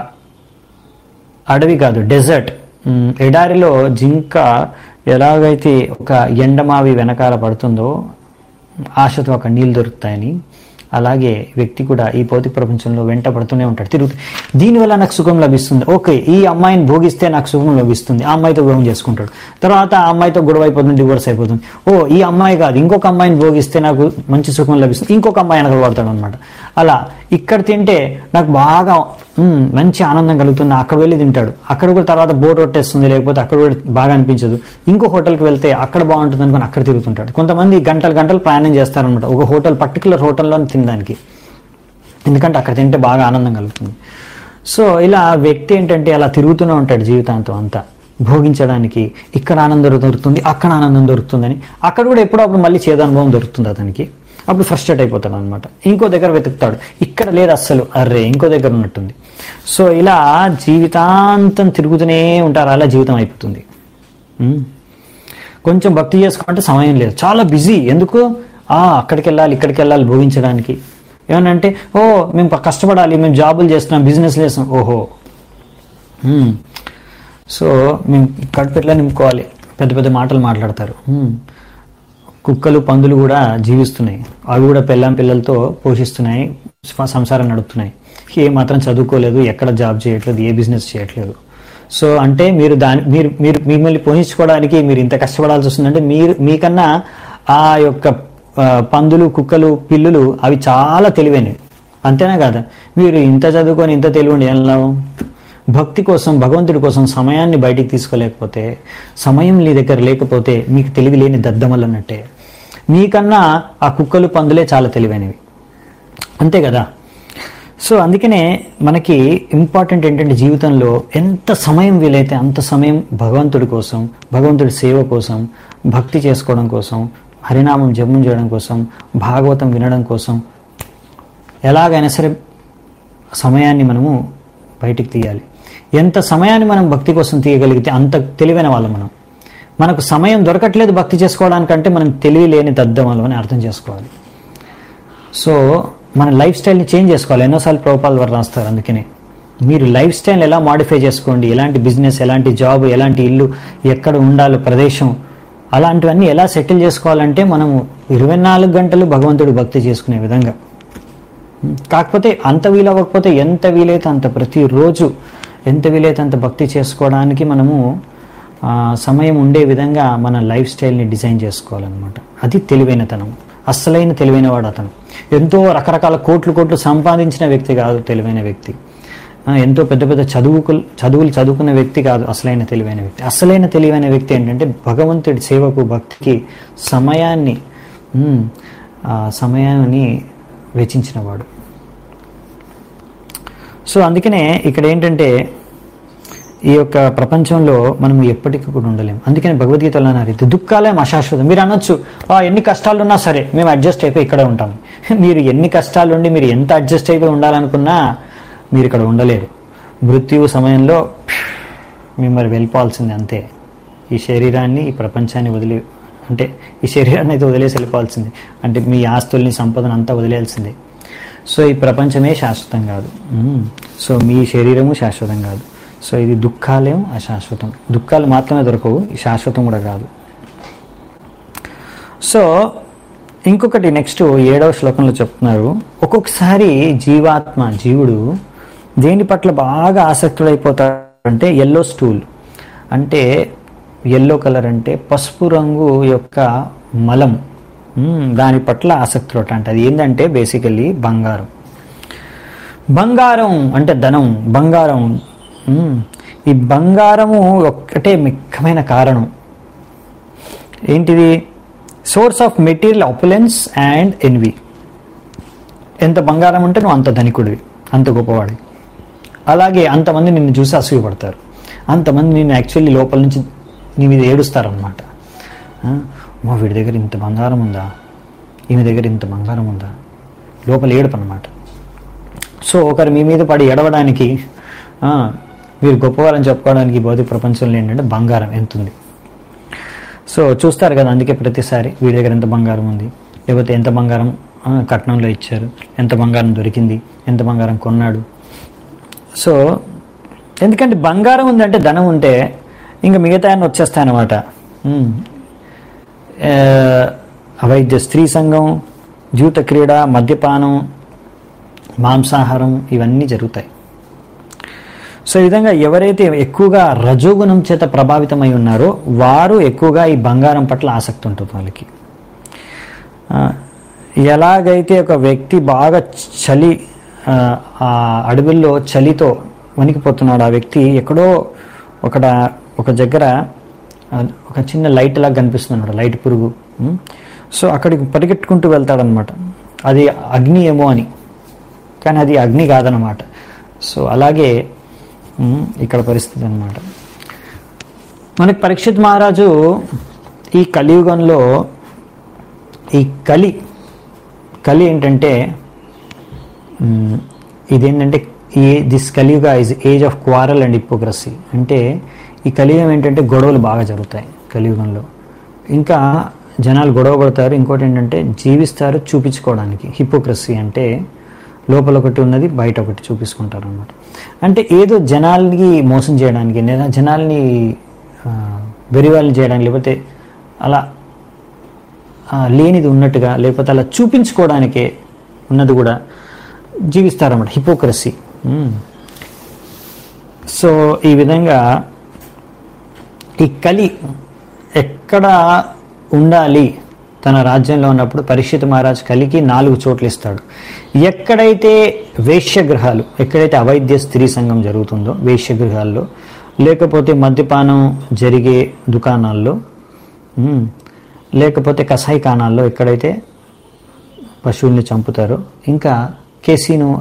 అడవి కాదు డెజర్ట్ ఉమ్, ఎడారిలో జింక ఎలాగైతే ఒక ఎండమావి వెనకాల పడుతుందో ఆశతో ఒక నీళ్ళు దొరుకుతాయని అలాగే వ్యక్తి కూడా ఈ భౌతిక ప్రపంచంలో వెంట పడుతూనే ఉంటాడు తిరుగుతూ దీనివల్ల నాకు సుఖం లభిస్తుంది ఓకే ఈ అమ్మాయిని భోగిస్తే నాకు సుఖం లభిస్తుంది ఆ అమ్మాయితో వివాహం చేసుకుంటాడు తర్వాత ఆ అమ్మాయితో గొడవ అయిపోతుంది డివోర్స్ అయిపోతుంది ఓ ఈ అమ్మాయి కాదు ఇంకొక అమ్మాయిని భోగిస్తే నాకు మంచి సుఖం లభిస్తుంది ఇంకొక అమ్మాయి వెనక పడతాడు అనమాట అలా ఇక్కడ తింటే నాకు బాగా మ్మ్, మంచి ఆనందం కలుగుతుంది అక్కడ వెళ్ళి తింటాడు అక్కడ కూడా తర్వాత బోర్ కొట్టేస్తుంది లేకపోతే అక్కడ కూడా బాగా అనిపించదు ఇంకో హోటల్కి వెళ్తే అక్కడ బాగుంటుంది అనుకుని అక్కడ తిరుగుతుంటాడు కొంతమంది గంటలు గంటలు ప్రయాణం చేస్తారనమాట ఒక హోటల్ పర్టికులర్ హోటల్లో తినడానికి ఎందుకంటే అక్కడ తింటే బాగా ఆనందం కలుగుతుంది సో ఇలా వ్యక్తి ఏంటంటే అలా తిరుగుతూనే ఉంటాడు జీవితాంతం అంతా భోగించడానికి ఇక్కడ ఆనందం దొరుకుతుంది అక్కడ ఆనందం దొరుకుతుందని అక్కడ కూడా ఎప్పుడో అప్పుడు మళ్ళీ చేదనుభవం దొరుకుతుంది అతనికి అప్పుడు ఫ్రస్ట్రేట్ అయిపోతాడు అనమాట ఇంకో దగ్గర వెతుకుతాడు ఇక్కడ లేదు అస్సలు అర్రే ఇంకో దగ్గర ఉన్నట్టుంది సో ఇలా జీవితాంతం తిరుగుతూనే ఉంటారు అలా జీవితం అయిపోతుంది ఉమ్. కొంచెం భక్తి చేసుకోవాలంటే సమయం లేదు చాలా బిజీ ఎందుకు ఆ అక్కడికి వెళ్ళాలి ఇక్కడికి వెళ్ళాలి భోగించడానికి ఏమనంటే ఓ మేము కష్టపడాలి మేము జాబులు చేస్తున్నాం బిజినెస్ చేస్తున్నాం ఓహో ఉమ్. సో మేము కడుపు ఎట్లా నింపుకోవాలి పెద్ద పెద్ద మాటలు మాట్లాడతారు ఉమ్. కుక్కలు పందులు కూడా జీవిస్తున్నాయి అవి కూడా పెళ్ళాం పిల్లలతో పోషిస్తున్నాయి స్వ- సంసారం నడుపుతున్నాయి ఏ మాత్రం చదువుకోలేదు ఎక్కడ జాబ్ చేయట్లేదు ఏ బిజినెస్ చేయట్లేదు సో అంటే మీరు దాని మీరు మీరు మిమ్మల్ని పోషించుకోవడానికి మీరు ఇంత కష్టపడాల్సి వస్తుందంటే మీరు మీకన్నా ఆ యొక్క ఆ, పందులు కుక్కలు పిల్లులు అవి చాలా తెలివైనవి అంతేనా కాదా మీరు ఇంత చదువుకొని ఇంత తెలివి ఉండి ఏం లాభం భక్తి కోసం భగవంతుడి కోసం సమయాన్ని బయటికి తీసుకోలేకపోతే సమయం నీ దగ్గర లేకపోతే మీకు తెలివి లేని దద్దమలు అన్నట్టే మీకన్నా ఆ కుక్కలు పందులే చాలా తెలివైనవి అంతే కదా సో అందుకనే మనకి ఇంపార్టెంట్ ఏంటంటే జీవితంలో ఎంత సమయం వీలైతే అంత సమయం భగవంతుడి కోసం భగవంతుడి సేవ కోసం భక్తి చేసుకోవడం కోసం హరినామం జపం చేయడం కోసం భాగవతం వినడం కోసం ఎలాగైనా సరే సమయాన్ని మనము బయటికి తీయాలి ఎంత సమయాన్ని మనం భక్తి కోసం తీయగలిగితే అంత తెలివైన వాళ్ళం మనం మనకు సమయం దొరకట్లేదు భక్తి చేసుకోవడానికంటే మనం తెలివి లేని దద్దమలం అని అర్థం చేసుకోవాలి సో మన లైఫ్ స్టైల్ని చేంజ్ చేసుకోవాలి ఎన్నోసార్లు ప్రభుపాల ద్వారా రాస్తారు అందుకనే మీరు లైఫ్ స్టైల్ ఎలా మాడిఫై చేసుకోండి ఎలాంటి బిజినెస్ ఎలాంటి జాబ్ ఎలాంటి ఇల్లు ఎక్కడ ఉండాలి ప్రదేశం అలాంటివన్నీ ఎలా సెటిల్ చేసుకోవాలంటే మనము ఇరవై నాలుగు గంటలు భగవంతుడు భక్తి చేసుకునే విధంగా కాకపోతే అంత వీలవ్వకపోతే ఎంత వీలైతే అంత ప్రతిరోజు ఎంత వీలైతే అంత భక్తి చేసుకోవడానికి మనము ఆ, సమయం ఉండే విధంగా మన లైఫ్ స్టైల్ని డిజైన్ చేసుకోవాలన్నమాట అది తెలివైనతనం అస్సలైన తెలివైన వాడు అతను ఎంతో రకరకాల కోట్లు కోట్లు సంపాదించిన వ్యక్తి కాదు తెలివైన వ్యక్తి ఆ, ఎంతో పెద్ద పెద్ద చదువుకు చదువులు చదువుకున్న వ్యక్తి కాదు అసలైన తెలివైన వ్యక్తి అసలైన తెలివైన వ్యక్తి ఏంటంటే భగవంతుడి సేవకు భక్తికి సమయాన్ని ఉమ్, ఆ సమయాన్ని వెచ్చించిన వాడు సో అందుకనే ఇక్కడ ఏంటంటే ఈ యొక్క ప్రపంచంలో మనం ఎప్పటికీ కూడా ఉండలేం అందుకని భగవద్గీతలో అన్నారు ఇది దుఃఖాలే అశాశ్వతం మీరు అనొచ్చు "ఆ, ఎన్ని కష్టాలు ఉన్నా సరే మేము అడ్జస్ట్ అయిపోయి ఇక్కడే ఉంటాం మీరు ఎన్ని కష్టాలు ఉండి మీరు ఎంత అడ్జస్ట్ అయిపోయి ఉండాలనుకున్నా మీరు ఇక్కడ ఉండలేరు మృత్యు సమయంలో మిమ్మల్ని వెళ్ళిపోవాల్సిందే అంతే ఈ శరీరాన్ని ఈ ప్రపంచాన్ని వదిలి అంటే ఈ శరీరాన్ని అయితే వదిలేసి వెళ్ళిపోవాల్సిందే అంటే మీ ఆస్తుల్ని సంపదను అంతా వదిలేయాల్సిందే సో ఈ ప్రపంచమే శాశ్వతం కాదు మ్మ్. సో మీ శరీరము శాశ్వతం కాదు సో ఇది దుఃఖాలేం అశాశ్వతం దుఃఖాలు మాత్రమే దొరకవు ఈ శాశ్వతం కూడా కాదు సో ఇంకొకటి నెక్స్ట్ ఏడవ శ్లోకంలో చెప్తున్నారు ఒక్కొక్కసారి జీవాత్మ జీవుడు దేని పట్ల బాగా ఆసక్తుడైపోతాడంటే ఎల్లో స్టూల్ అంటే ఎల్లో కలర్ అంటే పసుపు రంగు యొక్క మలం మ్మ్, దాని పట్ల ఆసక్తుడు అంటే అది ఏంటంటే బేసికల్లీ బంగారం బంగారం అంటే ధనం బంగారం మ్మ్. ఈ బంగారము ఒక్కటే ముఖ్యమైన కారణం ఏంటిది source of material opulence and envy ఎంత బంగారం ఉంటే నువ్వు అంత ధనికుడివి అంత గొప్పవాడి అలాగే అంతమంది నిన్ను చూసి అసూయపడతారు అంతమంది నిన్ను యాక్చువల్లీ లోపల నుంచి నీ మీద ఏడుస్తారనమాట మా వీడి దగ్గర ఇంత బంగారం ఉందా ఈమె దగ్గర ఇంత బంగారం ఉందా లోపల ఏడుపు అనమాట సో ఒకరు మీ మీద పడి ఎడవడానికి ఆ, మీరు గొప్పవారని చెప్పుకోవడానికి ఈ భౌతిక ప్రపంచంలో ఏంటంటే బంగారం ఎంత ఉంది సో చూస్తారు కదా అందుకే ప్రతిసారి వీడి దగ్గర ఎంత బంగారం ఉంది లేకపోతే ఎంత బంగారం ఆ, కట్నంలో ఇచ్చారు ఎంత బంగారం దొరికింది ఎంత బంగారం కొన్నాడు సో ఎందుకంటే బంగారం ఉందంటే ధనం ఉంటే ఇంకా మిగతా అన్నీ వచ్చేస్తాయన్నమాట ఉమ్. ఆ, అవైద్య స్త్రీ సంఘం జూత క్రీడ మద్యపానం మాంసాహారం ఇవన్నీ జరుగుతాయి సో ఈ విధంగా ఎవరైతే ఎక్కువగా రజోగుణం చేత ప్రభావితమై ఉన్నారో వారు ఎక్కువగా ఈ బంగారం పట్ల ఆసక్తి ఉంటుంది వాళ్ళకి ఆ, ఎలాగైతే ఒక వ్యక్తి బాగా చలి ఆ, ఆ అడవుల్లో చలితో వణికిపోతున్నాడు ఆ వ్యక్తి ఎక్కడో ఒకడ ఒక దగ్గర ఆ, ఒక చిన్న లైట్ లాగా కనిపిస్తుంది లైట్ పురుగు ఉం? సో అక్కడికి పరిగెట్టుకుంటూ వెళ్తాడనమాట అది అగ్ని ఏమో అని కానీ అది అగ్ని కాదనమాట సో అలాగే ఉం, ఇక్కడ పరిస్థితి అనమాట మనకి పరీక్షిత్ మహారాజు ఈ కలియుగంలో ఈ కలి కలి ఏంటంటే మ్, ఇదేంటంటే ఈ this Kaliyuga is age of quarrel and hypocrisy అంటే ఈ కలియుగం ఏంటంటే గొడవలు బాగా జరుగుతాయి కలియుగంలో ఇంకా జనాలు గొడవ పడతారు ఇంకోటి ఏంటంటే జీవిస్తారు చూపించుకోవడానికి హిపోక్రసీ అంటే లోపల ఒకటి ఉన్నది బయట ఒకటి చూపించుకుంటారు అనమాట అంటే ఏదో జనాల్ని మోసం చేయడానికి లేదా జనాల్ని ఆ, వెరివాళ్ళు చేయడానికి లేకపోతే అలా ఆ, లేనిది ఉన్నట్టుగా లేకపోతే అలా చూపించుకోవడానికే ఉన్నది కూడా జీవిస్తారన్నమాట హిపోక్రసీ మ్మ్. సో ఈ విధంగా ఈ కలి ఎక్కడ ఉండాలి తన రాజ్యంలో ఉన్నప్పుడు పరీక్షిత్ మహారాజ్ కలికి నాలుగు చోట్ల ఇస్తాడు ఎక్కడైతే వేశ్యగృహాలు ఎక్కడైతే అవైద్య స్త్రీ సంఘం జరుగుతుందో వేశ్యగృహాల్లో లేకపోతే మద్యపానం జరిగే దుకాణాల్లో మ్మ్. లేకపోతే కసాయి ఖానాల్లో ఎక్కడైతే పశువుల్ని చంపుతారో ఇంకా కేసీను అంటే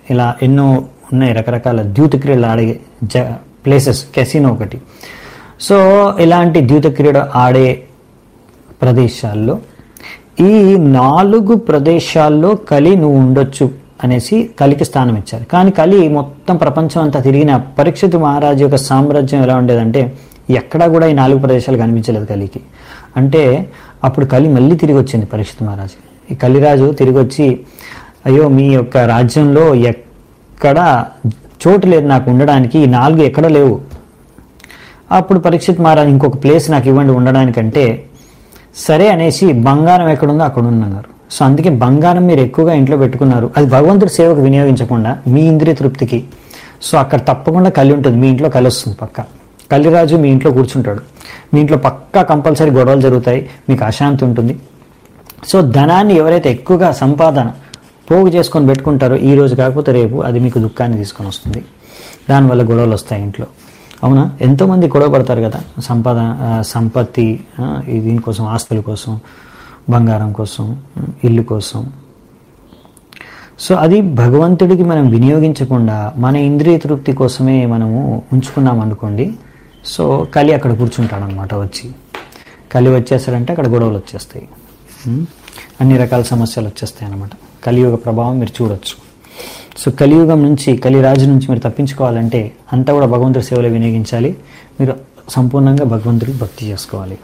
ఇలా ఎన్నో ఉన్నాయి రకరకాల ద్యూత క్రీడలు ఆడే జ ప్లేసెస్ కెసినో ఒకటి సో ఇలాంటి ద్యూత క్రీడ ఆడే ప్రదేశాల్లో ఈ నాలుగు ప్రదేశాల్లో కలి నువ్వు ఉండొచ్చు అనేసి కలికి స్థానం ఇచ్చారు కానీ కలి మొత్తం ప్రపంచం అంతా తిరిగిన పరీక్షిత్ మహారాజు యొక్క సామ్రాజ్యం ఎలా ఉండేదంటే ఎక్కడా కూడా ఈ నాలుగు ప్రదేశాలు కనిపించలేదు కలికి అంటే అప్పుడు కలి మళ్ళీ తిరిగి వచ్చింది పరీక్షిత్ మహారాజు ఈ కలిరాజు తిరిగి వచ్చి అయ్యో మీ యొక్క రాజ్యంలో ఎక్కడ చోటు లేదు నాకు ఉండడానికి ఈ నాలుగు ఎక్కడ లేవు అప్పుడు పరీక్షిత్ మహారాజ్ ఇంకొక ప్లేస్ నాకు ఇవ్వండి ఉండడానికంటే సరే అనేసి బంగారం ఎక్కడుందో అక్కడ ఉందన్నారు సో అందుకే బంగారం మీరు ఎక్కువగా ఇంట్లో పెట్టుకున్నారు అది భగవంతుడి సేవకు వినియోగించకుండా మీ ఇంద్రియ తృప్తికి సో అక్కడ తప్పకుండా కలి ఉంటుంది మీ ఇంట్లో కలి వస్తుంది పక్క కలిరాజు మీ ఇంట్లో కూర్చుంటాడు మీ ఇంట్లో పక్కా కంపల్సరీ గొడవలు జరుగుతాయి మీకు అశాంతి ఉంటుంది సో ధనాన్ని ఎవరైతే ఎక్కువగా సంపాదన పోగు చేసుకొని పెట్టుకుంటారో ఈ రోజు కాకపోతే రేపు అది మీకు దుఃఖాన్ని తీసుకొని వస్తుంది దానివల్ల గొడవలు వస్తాయి ఇంట్లో అవునా ఎంతోమంది గొడవ పడతారు కదా సంపాదన ఆ, సంపత్తి ఆ, ఈ దీనికోసం ఆస్తుల కోసం బంగారం కోసం ఇల్లు కోసం సో అది భగవంతుడికి మనం వినియోగించకుండా మన ఇంద్రియ తృప్తి కోసమే మనము ఉంచుకున్నాం అనుకోండి సో కలి అక్కడ కూర్చుంటాడు అనమాట వచ్చి కలి వచ్చేసాడంటే అక్కడ గొడవలు వచ్చేస్తాయి ఉం? అన్ని రకాల సమస్యలు వచ్చేస్తాయి అనమాట కలియుగ ప్రభావం మీరు చూడొచ్చు సో కలియుగం నుంచి కలిరాజు నుంచి మీరు తప్పించుకోవాలంటే అంతా కూడా భగవంతుడి సేవలో వినియోగించాలి మీరు సంపూర్ణంగా భగవంతుడికి భక్తి చేసుకోవాలి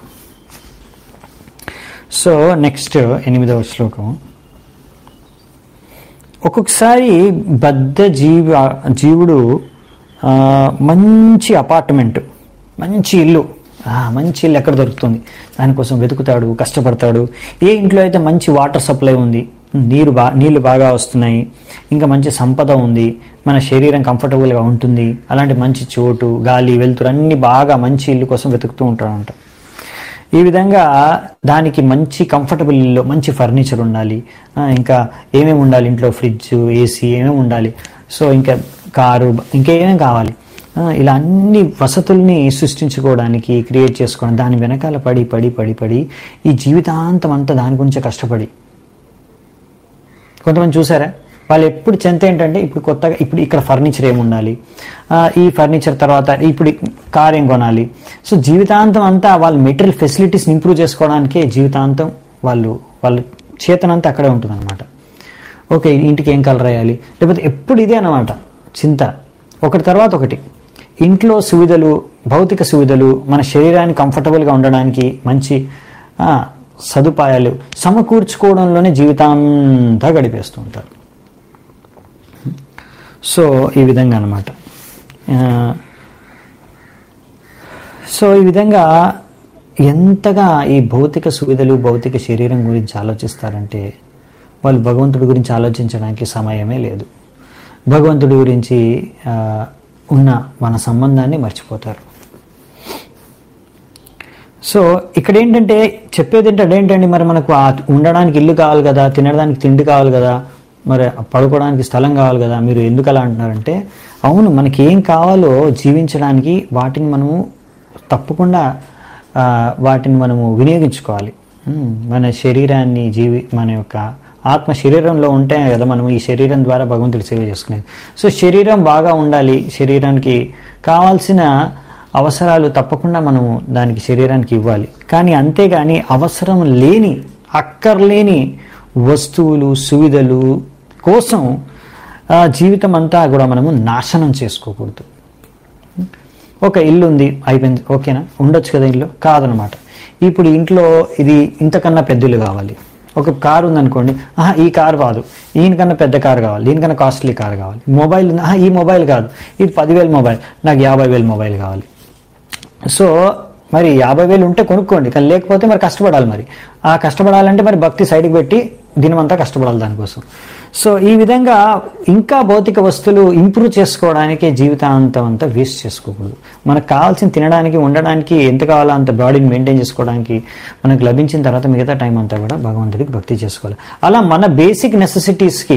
సో నెక్స్ట్ ఎనిమిదవ శ్లోకం ఒక్కొక్కసారి బద్ధ జీవ జీవుడు ఆ, మంచి అపార్ట్మెంట్ మంచి ఇల్లు ఆ, మంచి ఇల్లు ఎక్కడ దొరుకుతుంది దానికోసం వెతుకుతాడు కష్టపడతాడు ఏ ఇంట్లో అయితే మంచి వాటర్ సప్లై ఉంది నీరు బా నీళ్లు బాగా వస్తున్నాయి ఇంకా మంచి సంపద ఉంది మన శరీరం కంఫర్టబుల్గా ఉంటుంది అలాంటి మంచి చోటు గాలి వెలుతురు అన్ని బాగా మంచి ఇల్లు కోసం వెతుకుతూ ఉంటాడంట ఈ విధంగా దానికి మంచి కంఫర్టబుల్ ఇల్లు మంచి ఫర్నిచర్ ఉండాలి ఆ, ఇంకా ఏమేమి ఉండాలి ఇంట్లో ఫ్రిడ్జ్ ఏసీ ఏమేమి ఉండాలి సో ఇంకా కారు ఇంకా ఏమేమి కావాలి ఆ, ఇలా అన్ని వసతుల్ని సృష్టించుకోవడానికి క్రియేట్ చేసుకోవడం దాని వెనకాల పడి పడి పడి పడి ఈ జీవితాంతం అంతా దాని గురించే కష్టపడి కొంతమంది చూసారా వాళ్ళు ఎప్పుడు చెంత ఏంటంటే ఇప్పుడు కొత్తగా ఇప్పుడు ఇక్కడ ఫర్నిచర్ ఏమి ఉండాలి ఆ, ఈ ఫర్నిచర్ తర్వాత ఇప్పుడు కార్ ఏం కొనాలి సో జీవితాంతం అంతా వాళ్ళ మెటీరియల్ ఫెసిలిటీస్ని ఇంప్రూవ్ చేసుకోవడానికే జీవితాంతం వాళ్ళు వాళ్ళ చేతనంతా అక్కడే ఉంటుంది అనమాట ఓకే ఇంటికి ఏం కలర్ వేయాలి లేకపోతే ఎప్పుడు ఇదే అనమాట చింత ఒకటి తర్వాత ఒకటి ఇంట్లో సువిధలు భౌతిక సువిధలు మన శరీరాన్ని కంఫర్టబుల్గా ఉండడానికి మంచి ఆ, సదుపాయాలు సమకూర్చుకోవడంలోనే జీవితాంతా గడిపేస్తూ ఉంటారు సో ఈ విధంగా అనమాట సో ఈ విధంగా ఎంతగా ఈ భౌతిక సువిధలు భౌతిక శరీరం గురించి ఆలోచిస్తారంటే వాళ్ళు భగవంతుడి గురించి ఆలోచించడానికి సమయమే లేదు భగవంతుడి గురించి ఆ, ఉన్న మన సంబంధాన్ని మర్చిపోతారు సో ఇక్కడ ఏంటంటే చెప్పేది ఏంటంటే ఏంటండి మరి మనకు ఆ ఉండడానికి ఇల్లు కావాలి కదా తినడానికి తిండి కావాలి కదా మరి పడుకోవడానికి స్థలం కావాలి కదా మీరు ఎందుకు అలా అంటున్నారంటే అవును మనకి ఏం కావాలో జీవించడానికి వాటిని మనము తప్పకుండా ఆ, వాటిని మనము వినియోగించుకోవాలి ఉమ్, మన శరీరాన్ని జీవి మన యొక్క ఆత్మ శరీరంలో ఉంటే కదా మనం ఈ శరీరం ద్వారా భగవంతుడి సేవ చేసుకునేది సో శరీరం బాగా ఉండాలి శరీరానికి కావాల్సిన అవసరాలు తప్పకుండా మనము దానికి శరీరానికి ఇవ్వాలి కానీ అంతేగాని అవసరం లేని అక్కర్లేని వస్తువులు సువిధలు కోసం ఆ, జీవితం అంతా కూడా మనము నాశనం చేసుకోకూడదు ఒక ఇల్లు ఉంది అయిపోయింది ఓకేనా ఉండొచ్చు కదా ఇల్లు కాదనమాట ఇప్పుడు ఇంట్లో ఇది ఇంతకన్నా పెద్ద ఇల్లు కావాలి ఒక కారు ఉందనుకోండి ఆహా ఈ కారు కాదు ఈయనకన్నా పెద్ద కారు కావాలి దీనికన్నా కాస్ట్లీ కారు కావాలి మొబైల్ ఉంది ఆహా ఈ మొబైల్ కాదు ఇది పదివేల మొబైల్ నాకు యాభై వేల మొబైల్ కావాలి సో మరి యాభై వేలు ఉంటే కొనుక్కోండి కానీ లేకపోతే మరి కష్టపడాలి మరి ఆ కష్టపడాలంటే మరి భక్తి సైడ్కి పెట్టి దినమంతా కష్టపడాలి దానికోసం సో ఈ విధంగా ఇంకా భౌతిక వస్తువులు ఇంప్రూవ్ చేసుకోవడానికి జీవితాంతం అంతా వేస్ట్ చేసుకోకూడదు మనకు కావాల్సిన తినడానికి ఉండడానికి ఎంత కావాలో అంత బాడీని మెయింటైన్ చేసుకోవడానికి మనకు లభించిన తర్వాత మిగతా టైం అంతా కూడా భగవంతుడికి భక్తి చేసుకోవాలి అలా మన బేసిక్ నెసెసిటీస్కి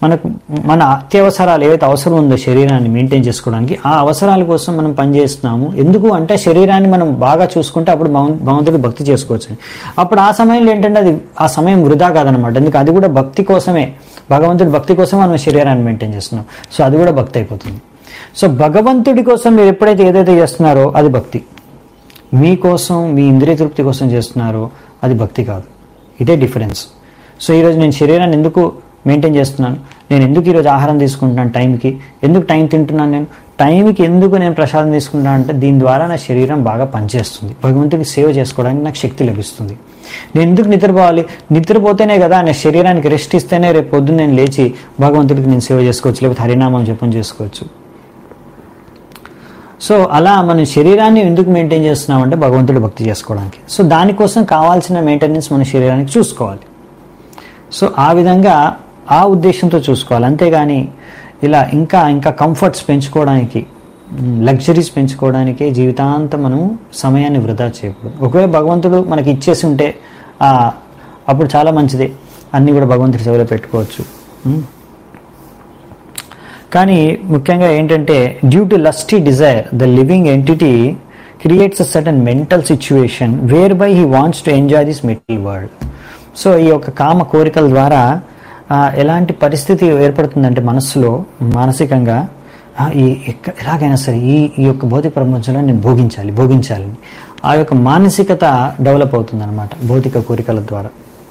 మనకు మన అత్యవసరాలు ఏవైతే అవసరం ఉందో శరీరాన్ని మెయింటైన్ చేసుకోవడానికి ఆ అవసరాల కోసం మనం పనిచేస్తున్నాము ఎందుకు అంటే శరీరాన్ని మనం బాగా చూసుకుంటే అప్పుడు భగవం- భగవంతుడు భక్తి చేసుకోవచ్చు అప్పుడు ఆ సమయంలో ఏంటంటే అది ఆ సమయం వృధా కాదనమాట ఎందుకు అది కూడా భక్తి కోసమే భగవంతుడి భక్తి కోసం మనం శరీరాన్ని మెయింటైన్ చేస్తున్నాం సో అది కూడా భక్తి అయిపోతుంది సో భగవంతుడి కోసం మీరు ఎప్పుడైతే ఏదైతే చేస్తున్నారో అది భక్తి మీకోసం మీ ఇంద్రియ తృప్తి కోసం చేస్తున్నారో అది భక్తి కాదు ఇదే డిఫరెన్స్ సో ఈరోజు నేను శరీరాన్ని ఎందుకు మెయింటైన్ చేస్తున్నాను నేను ఎందుకు ఈరోజు ఆహారం తీసుకుంటున్నాను టైంకి ఎందుకు టైం తింటున్నాను నేను టైంకి ఎందుకు నేను ప్రసాదం తీసుకుంటున్నాను అంటే దీని ద్వారా నా శరీరం బాగా పనిచేస్తుంది భగవంతుడికి సేవ చేసుకోవడానికి నాకు శక్తి లభిస్తుంది నేను ఎందుకు నిద్రపోవాలి నిద్రపోతేనే కదా నా శరీరానికి రెస్ట్ ఇస్తేనే రేపు పొద్దున్న నేను లేచి భగవంతుడికి నేను సేవ చేసుకోవచ్చు లేకపోతే హరినామం జపం చేసుకోవచ్చు సో అలా మనం శరీరాన్ని ఎందుకు మెయింటైన్ చేస్తున్నామంటే భగవంతుడు భక్తి చేసుకోవడానికి సో దానికోసం కావాల్సిన మెయింటెనెన్స్ మన శరీరానికి చూసుకోవాలి సో ఆ విధంగా ఆ ఉద్దేశంతో చూసుకోవాలి అంతేగాని ఇలా ఇంకా ఇంకా కంఫర్ట్స్ పెంచుకోవడానికి లగ్జరీస్ పెంచుకోవడానికే జీవితాంతం మనం సమయాన్ని వృధా చేయకూడదు ఒకవేళ భగవంతుడు మనకి ఇచ్చేసి ఉంటే ఆ, అప్పుడు చాలా మంచిది అన్నీ కూడా భగవంతుడి సేవలో పెట్టుకోవచ్చు ఉమ్. కానీ ముఖ్యంగా ఏంటంటే due to lusty desire the living entity creates a sudden mental situation whereby he wants to enjoy this material world so ఈ యొక్క కామ కోరికల ద్వారా ఆ, ఎలాంటి పరిస్థితి ఏర్పడుతుందంటే మనస్సులో మానసికంగా ఆ, ఈ ఎక్క- ఎలాగైనా సరే ఈ ఈ యొక్క భౌతిక ప్రపంచంలో నేను భోగించాలి భోగించాలి ఆ యొక్క మానసికత డెవలప్ అవుతుంది అనమాట భౌతిక కోరికల ద్వారా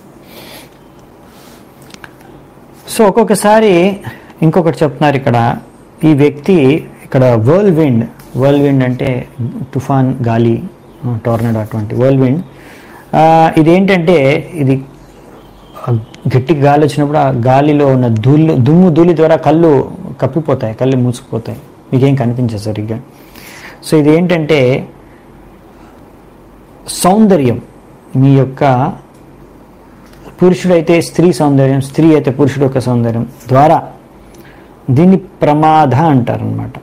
సో ఒక్కొక్కసారి ఇంకొకటి చెప్తున్నారు ఇక్కడ ఈ వ్యక్తి ఇక్కడ వరల్డ్ విండ్ వరల్డ్ విండ్ అంటే తుఫాన్ గాలి టోర్నడో అటువంటి వరల్డ్ విండ్ ఇదేంటంటే ఇది ఆ గట్టి గాలి వచ్చినప్పుడు ఆ గాలిలో ఉన్న ధూళి దుమ్ము ధూళి ద్వారా కళ్ళు కప్పిపోతాయి కళ్ళు మూసుకుపోతాయి మీకేం కనిపించదు సరిగ్గా సో ఇది ఏంటంటే సౌందర్యం మీ యొక్క పురుషుడైతే స్త్రీ సౌందర్యం స్త్రీ అయితే పురుషుడు యొక్క సౌందర్యం ద్వారా దీన్ని ప్రమాద అంటారనమాట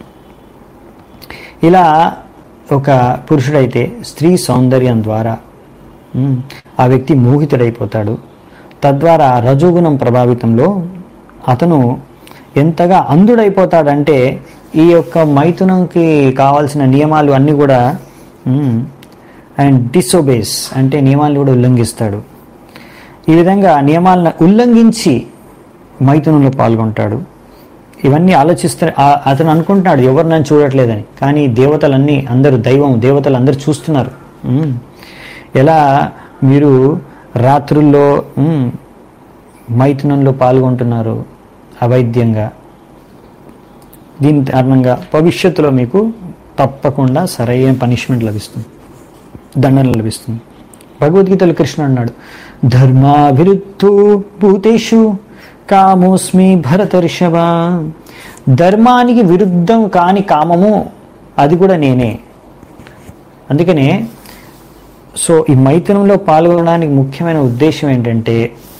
ఇలా ఒక పురుషుడైతే స్త్రీ సౌందర్యం ద్వారా ఉమ్, ఆ వ్యక్తి మోహితుడైపోతాడు తద్వారా రజోగుణం ప్రభావితంలో అతను ఎంతగా అంధుడైపోతాడంటే ఈ యొక్క మైథునంకి కావాల్సిన నియమాలు అన్నీ కూడా అండ్ డిసోబేస్ అంటే నియమాలను కూడా ఉల్లంఘిస్తాడు ఈ విధంగా నియమాలను ఉల్లంఘించి మైథునంలో పాల్గొంటాడు ఇవన్నీ ఆలోచిస్తే ఆ- అతను అనుకుంటున్నాడు ఎవరు నన్ను చూడట్లేదని కానీ దేవతలన్నీ అందరూ దైవం దేవతలు అందరూ చూస్తున్నారు ఉమ్. ఎలా మీరు రాత్రుల్లో ఉమ్, మైథునంలో పాల్గొంటున్నారు అవైద్యంగా దీని కారణంగా భవిష్యత్తులో మీకు తప్పకుండా సరైన పనిష్మెంట్ లభిస్తుంది దండన లభిస్తుంది భగవద్గీతలో కృష్ణుడు అన్నాడు ధర్మాభిరుద్ధు భూతేషు కామోస్మి భరత ఋషభ ధర్మానికి విరుద్ధం కాని కామము అది కూడా నేనే అందుకనే సో ఈ మైథునంలో పాల్గొనడానికి ముఖ్యమైన ఉద్దేశం ఏంటంటే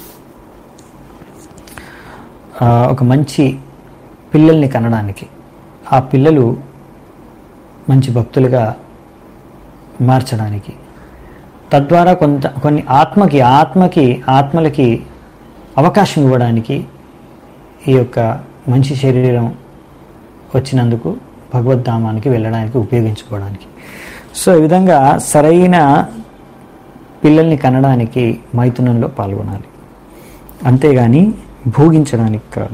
ఆ, ఒక మంచి పిల్లల్ని కనడానికి ఆ పిల్లలు మంచి భక్తులుగా మార్చడానికి తద్వారా కొంత కొన్ని ఆత్మకి ఆత్మకి ఆత్మలకి అవకాశం ఇవ్వడానికి ఈ యొక్క మంచి శరీరం వచ్చినందుకు భగవద్ధామానికి వెళ్ళడానికి ఉపయోగించుకోవడానికి సో ఈ విధంగా సరైన పిల్లల్ని కనడానికి మైథునంలో పాల్గొనాలి అంతేగాని భోగించడానికి కాదు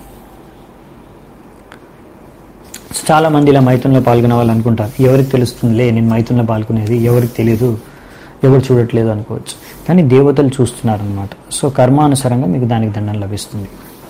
చాలా మంది ఇలా మైథునంలో పాల్గొనే వాళ్ళు అనుకుంటారు ఎవరికి తెలుస్తుందిలే నేను మైథునంలో పాల్గొనేది ఎవరికి తెలియదు ఎవరు చూడట్లేదు అనుకోవచ్చు కానీ దేవతలు చూస్తున్నారు అనమాట సో కర్మానుసారంగా మీకు దానికి దండం లభిస్తుంది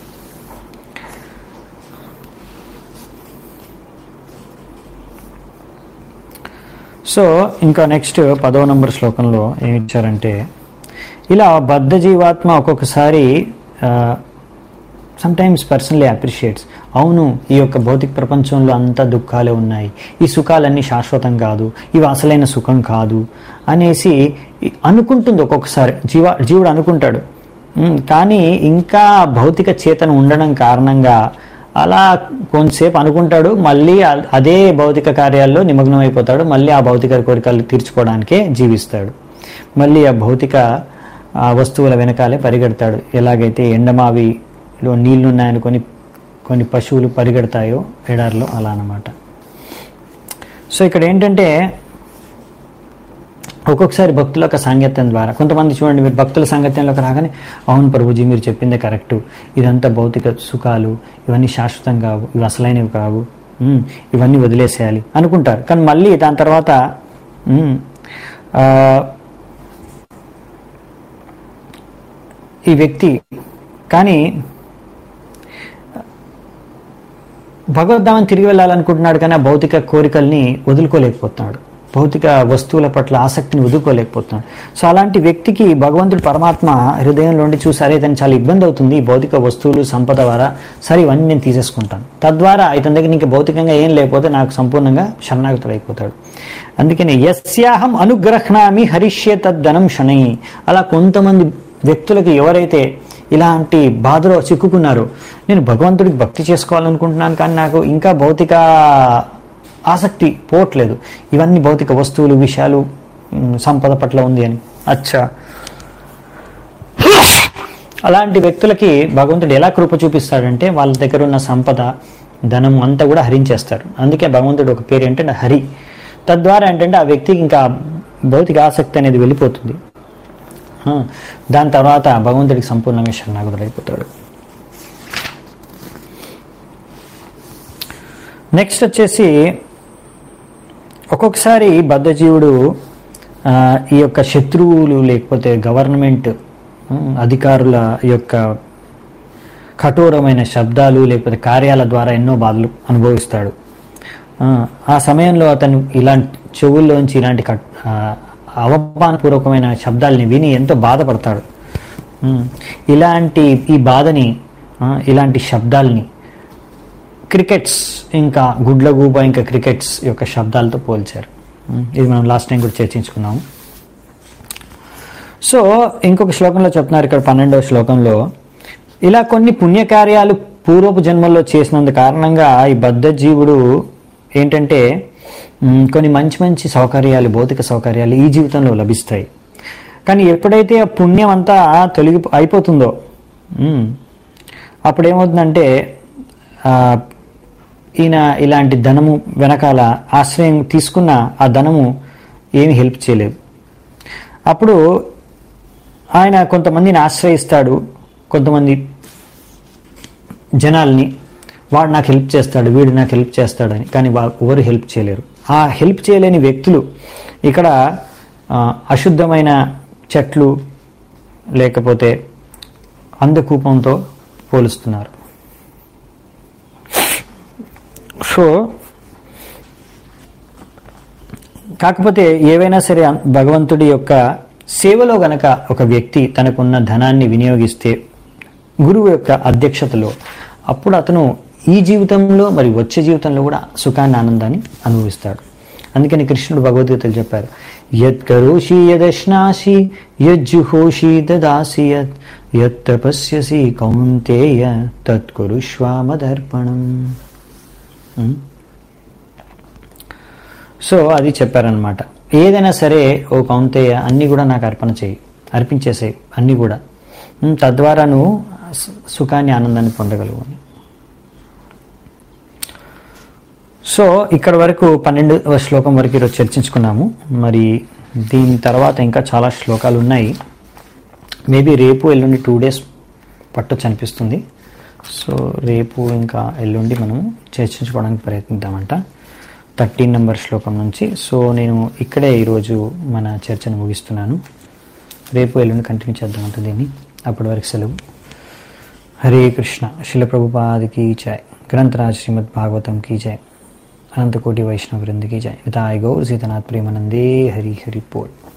సో ఇంకా నెక్స్ట్ పదో నంబర్ శ్లోకంలో ఏమి ఇచ్చారంటే ఇలా బద్ధ జీవాత్మ ఒక్కొక్కసారి సమ్టైమ్స్ పర్సనలీ అప్రిషియేట్స్ అవును ఈ యొక్క భౌతిక ప్రపంచంలో అంతా దుఃఖాలే ఉన్నాయి ఈ సుఖాలన్నీ శాశ్వతం కాదు ఇవి అసలైన సుఖం కాదు అనేసి అనుకుంటుంది ఒక్కొక్కసారి జీవ జీవుడు అనుకుంటాడు ఉమ్, కానీ ఇంకా భౌతిక చేతన ఉండడం కారణంగా అలా కొంతసేపు అనుకుంటాడు మళ్ళీ అ- అదే భౌతిక కార్యాల్లో నిమగ్నం అయిపోతాడు మళ్ళీ ఆ భౌతిక కోరికలు తీర్చుకోవడానికే జీవిస్తాడు మళ్ళీ ఆ భౌతిక ఆ వస్తువుల వెనకాలే పరిగెడతాడు ఎలాగైతే ఎండమావి లో నీళ్లు ఉన్నాయనుకొని కొన్ని పశువులు పరిగెడతాయో ఎడారిలో అలా అన్నమాట సో ఇక్కడ ఏంటంటే ఒక్కొక్కసారి భక్తుల యొక్క సాంగత్యం ద్వారా కొంతమంది చూడండి మీరు భక్తుల సాంగత్యంలోకి రాగానే అవును ప్రభుజీ మీరు చెప్పిందే కరెక్టు ఇదంతా భౌతిక సుఖాలు ఇవన్నీ శాశ్వతం కావు ఇవి అసలైనవి కావు ఉమ్, ఇవన్నీ వదిలేసేయాలి అనుకుంటారు కానీ మళ్ళీ దాని తర్వాత ఉమ్, ఆ, ఈ వ్యక్తి కానీ భగవద్ధామని తిరిగి వెళ్ళాలనుకుంటున్నాడు కానీ ఆ భౌతిక కోరికల్ని వదులుకోలేకపోతున్నాడు భౌతిక వస్తువుల పట్ల ఆసక్తిని వదులుకోలేకపోతున్నాడు సో అలాంటి వ్యక్తికి భగవంతుడు పరమాత్మ హృదయంలో ఉండి చూసారే ఇతను చాలా ఇబ్బంది అవుతుంది ఈ భౌతిక వస్తువులు సంపద ద్వారా సరే ఇవన్నీ నేను తీసేసుకుంటాను తద్వారా ఇతని దగ్గర ఇంకా భౌతికంగా ఏం లేకపోతే నాకు సంపూర్ణంగా శరణాగతుడైపోతాడు అందుకని యస్యాహం అనుగ్రహణామి హరిష్య తద్దనం శనై అలా కొంతమంది వ్యక్తులకు ఎవరైతే ఇలాంటి బాధలో చిక్కుకున్నారో నేను భగవంతుడికి భక్తి చేసుకోవాలనుకుంటున్నాను కానీ నాకు ఇంకా భౌతిక ఆసక్తి పోవట్లేదు ఇవన్నీ భౌతిక వస్తువులు విషయాలు మ్, సంపద పట్ల ఉంది అని అచ్చా అలాంటి వ్యక్తులకి భగవంతుడు ఎలా కృప చూపిస్తాడంటే వాళ్ళ దగ్గర ఉన్న సంపద ధనం అంతా కూడా హరించేస్తారు అందుకే భగవంతుడు ఒక పేరు ఏంటంటే హరి తద్వారా ఏంటంటే ఆ వ్యక్తికి ఇంకా భౌతిక ఆసక్తి అనేది వెళ్ళిపోతుంది ఆ, దాని తర్వాత భగవంతుడికి సంపూర్ణంగా శరణాగతుడైపోతాడు నెక్స్ట్ వచ్చేసి ఒక్కొక్కసారి బద్ధజీవుడు ఆ, ఈ యొక్క శత్రువులు లేకపోతే గవర్నమెంట్ ఉమ్, అధికారుల యొక్క కఠోరమైన శబ్దాలు లేకపోతే కార్యాల ద్వారా ఎన్నో బాధలు అనుభవిస్తాడు ఆ, ఆ సమయంలో అతను ఇలాంటి చెవుల్లోంచి ఇలాంటి కట్- ఆ, అవమానపూర్వకమైన శబ్దాలని విని ఎంతో బాధపడతాడు ఉమ్, ఇలాంటి ఈ బాధని ఆ, ఇలాంటి శబ్దాల్ని క్రికెట్స్ ఇంకా గుడ్లగూబ ఇంకా క్రికెట్స్ యొక్క శబ్దాలతో పోల్చారు ఉమ్, ఇది మనం లాస్ట్ టైం కూడా చర్చించుకున్నాము సో ఇంకొక శ్లోకంలో చెప్తున్నారు ఇక్కడ పన్నెండవ శ్లోకంలో ఇలా కొన్ని పుణ్యకార్యాలు పూర్వపు జన్మల్లో చేసినందు కారణంగా ఈ బద్ధ జీవుడు ఏంటంటే ఉమ్, కొన్ని మంచి మంచి సౌకర్యాలు భౌతిక సౌకర్యాలు ఈ జీవితంలో లభిస్తాయి కానీ ఎప్పుడైతే ఆ పుణ్యం అంతా తొలగి అయిపోతుందో ఉమ్, అప్పుడు ఏమవుతుందంటే ఆ, ఈయన ఇలాంటి ధనము వెనకాల ఆశ్రయం తీసుకున్న ఆ ధనము ఏమి హెల్ప్ చేయలేదు అప్పుడు ఆయన కొంతమందిని ఆశ్రయిస్తాడు కొంతమంది జనాల్ని వాడు నాకు హెల్ప్ చేస్తాడు వీడు నాకు హెల్ప్ చేస్తాడని కానీ వా ఎవరు హెల్ప్ చేయలేరు ఆ హెల్ప్ చేయలేని వ్యక్తులు ఇక్కడ ఆ, అశుద్ధమైన చెట్లు లేకపోతే అందకూపంతో పోలుస్తున్నారు సో కాకపోతే ఏవైనా సరే అం- భగవంతుడి యొక్క సేవలో గనక ఒక వ్యక్తి తనకున్న ధనాన్ని వినియోగిస్తే గురువు యొక్క అధ్యక్షతలో అప్పుడు అతను ఈ జీవితంలో మరి వచ్చే జీవితంలో కూడా సుఖాన్ని ఆనందాన్ని అనుభవిస్తాడు అందుకని కృష్ణుడు భగవద్గీతలు చెప్పారు యత్ కరోషి యదశ్నాసి యజ్జుహోషి దదాసి యత్ యత్ తపస్యసి కౌంతేయ తత్ కురుష్వామదర్పణం ఉం? సో అది చెప్పారనమాట ఏదైనా సరే ఓ కౌంతేయ అన్నీ కూడా నాకు అర్పణ చేయి అర్పించేసేయి అన్నీ కూడా ఉమ్, తద్వారా నువ్వు సు- సుఖాన్ని ఆనందాన్ని పొందగలవు అని సో ఇక్కడ వరకు పన్నెండు శ్లోకం వరకు ఈరోజు చర్చించుకున్నాము మరి దీని తర్వాత ఇంకా చాలా శ్లోకాలు ఉన్నాయి మేబీ రేపు ఎల్లుండి టూ డేస్ పట్టొచ్చు అనిపిస్తుంది సో రేపు ఇంకా ఎల్లుండి మనము చర్చించుకోవడానికి ప్రయత్నిద్దామంట థర్టీన్ నెంబర్ శ్లోకం నుంచి సో నేను ఇక్కడే ఈరోజు మన చర్చను ముగిస్తున్నాను రేపు ఎల్లుండి కంటిన్యూ చేద్దామంట దీన్ని అప్పటి వరకు సెలవు హరే కృష్ణ శిల ప్రభుపాదికి జయ గ్రంథరాజ్ శ్రీమద్ భాగవతం की जय अनंत कोटि वैष्णव वृंद की जय विदाय गौर सीतनाथ प्रेमानंदे हरि हरि बोल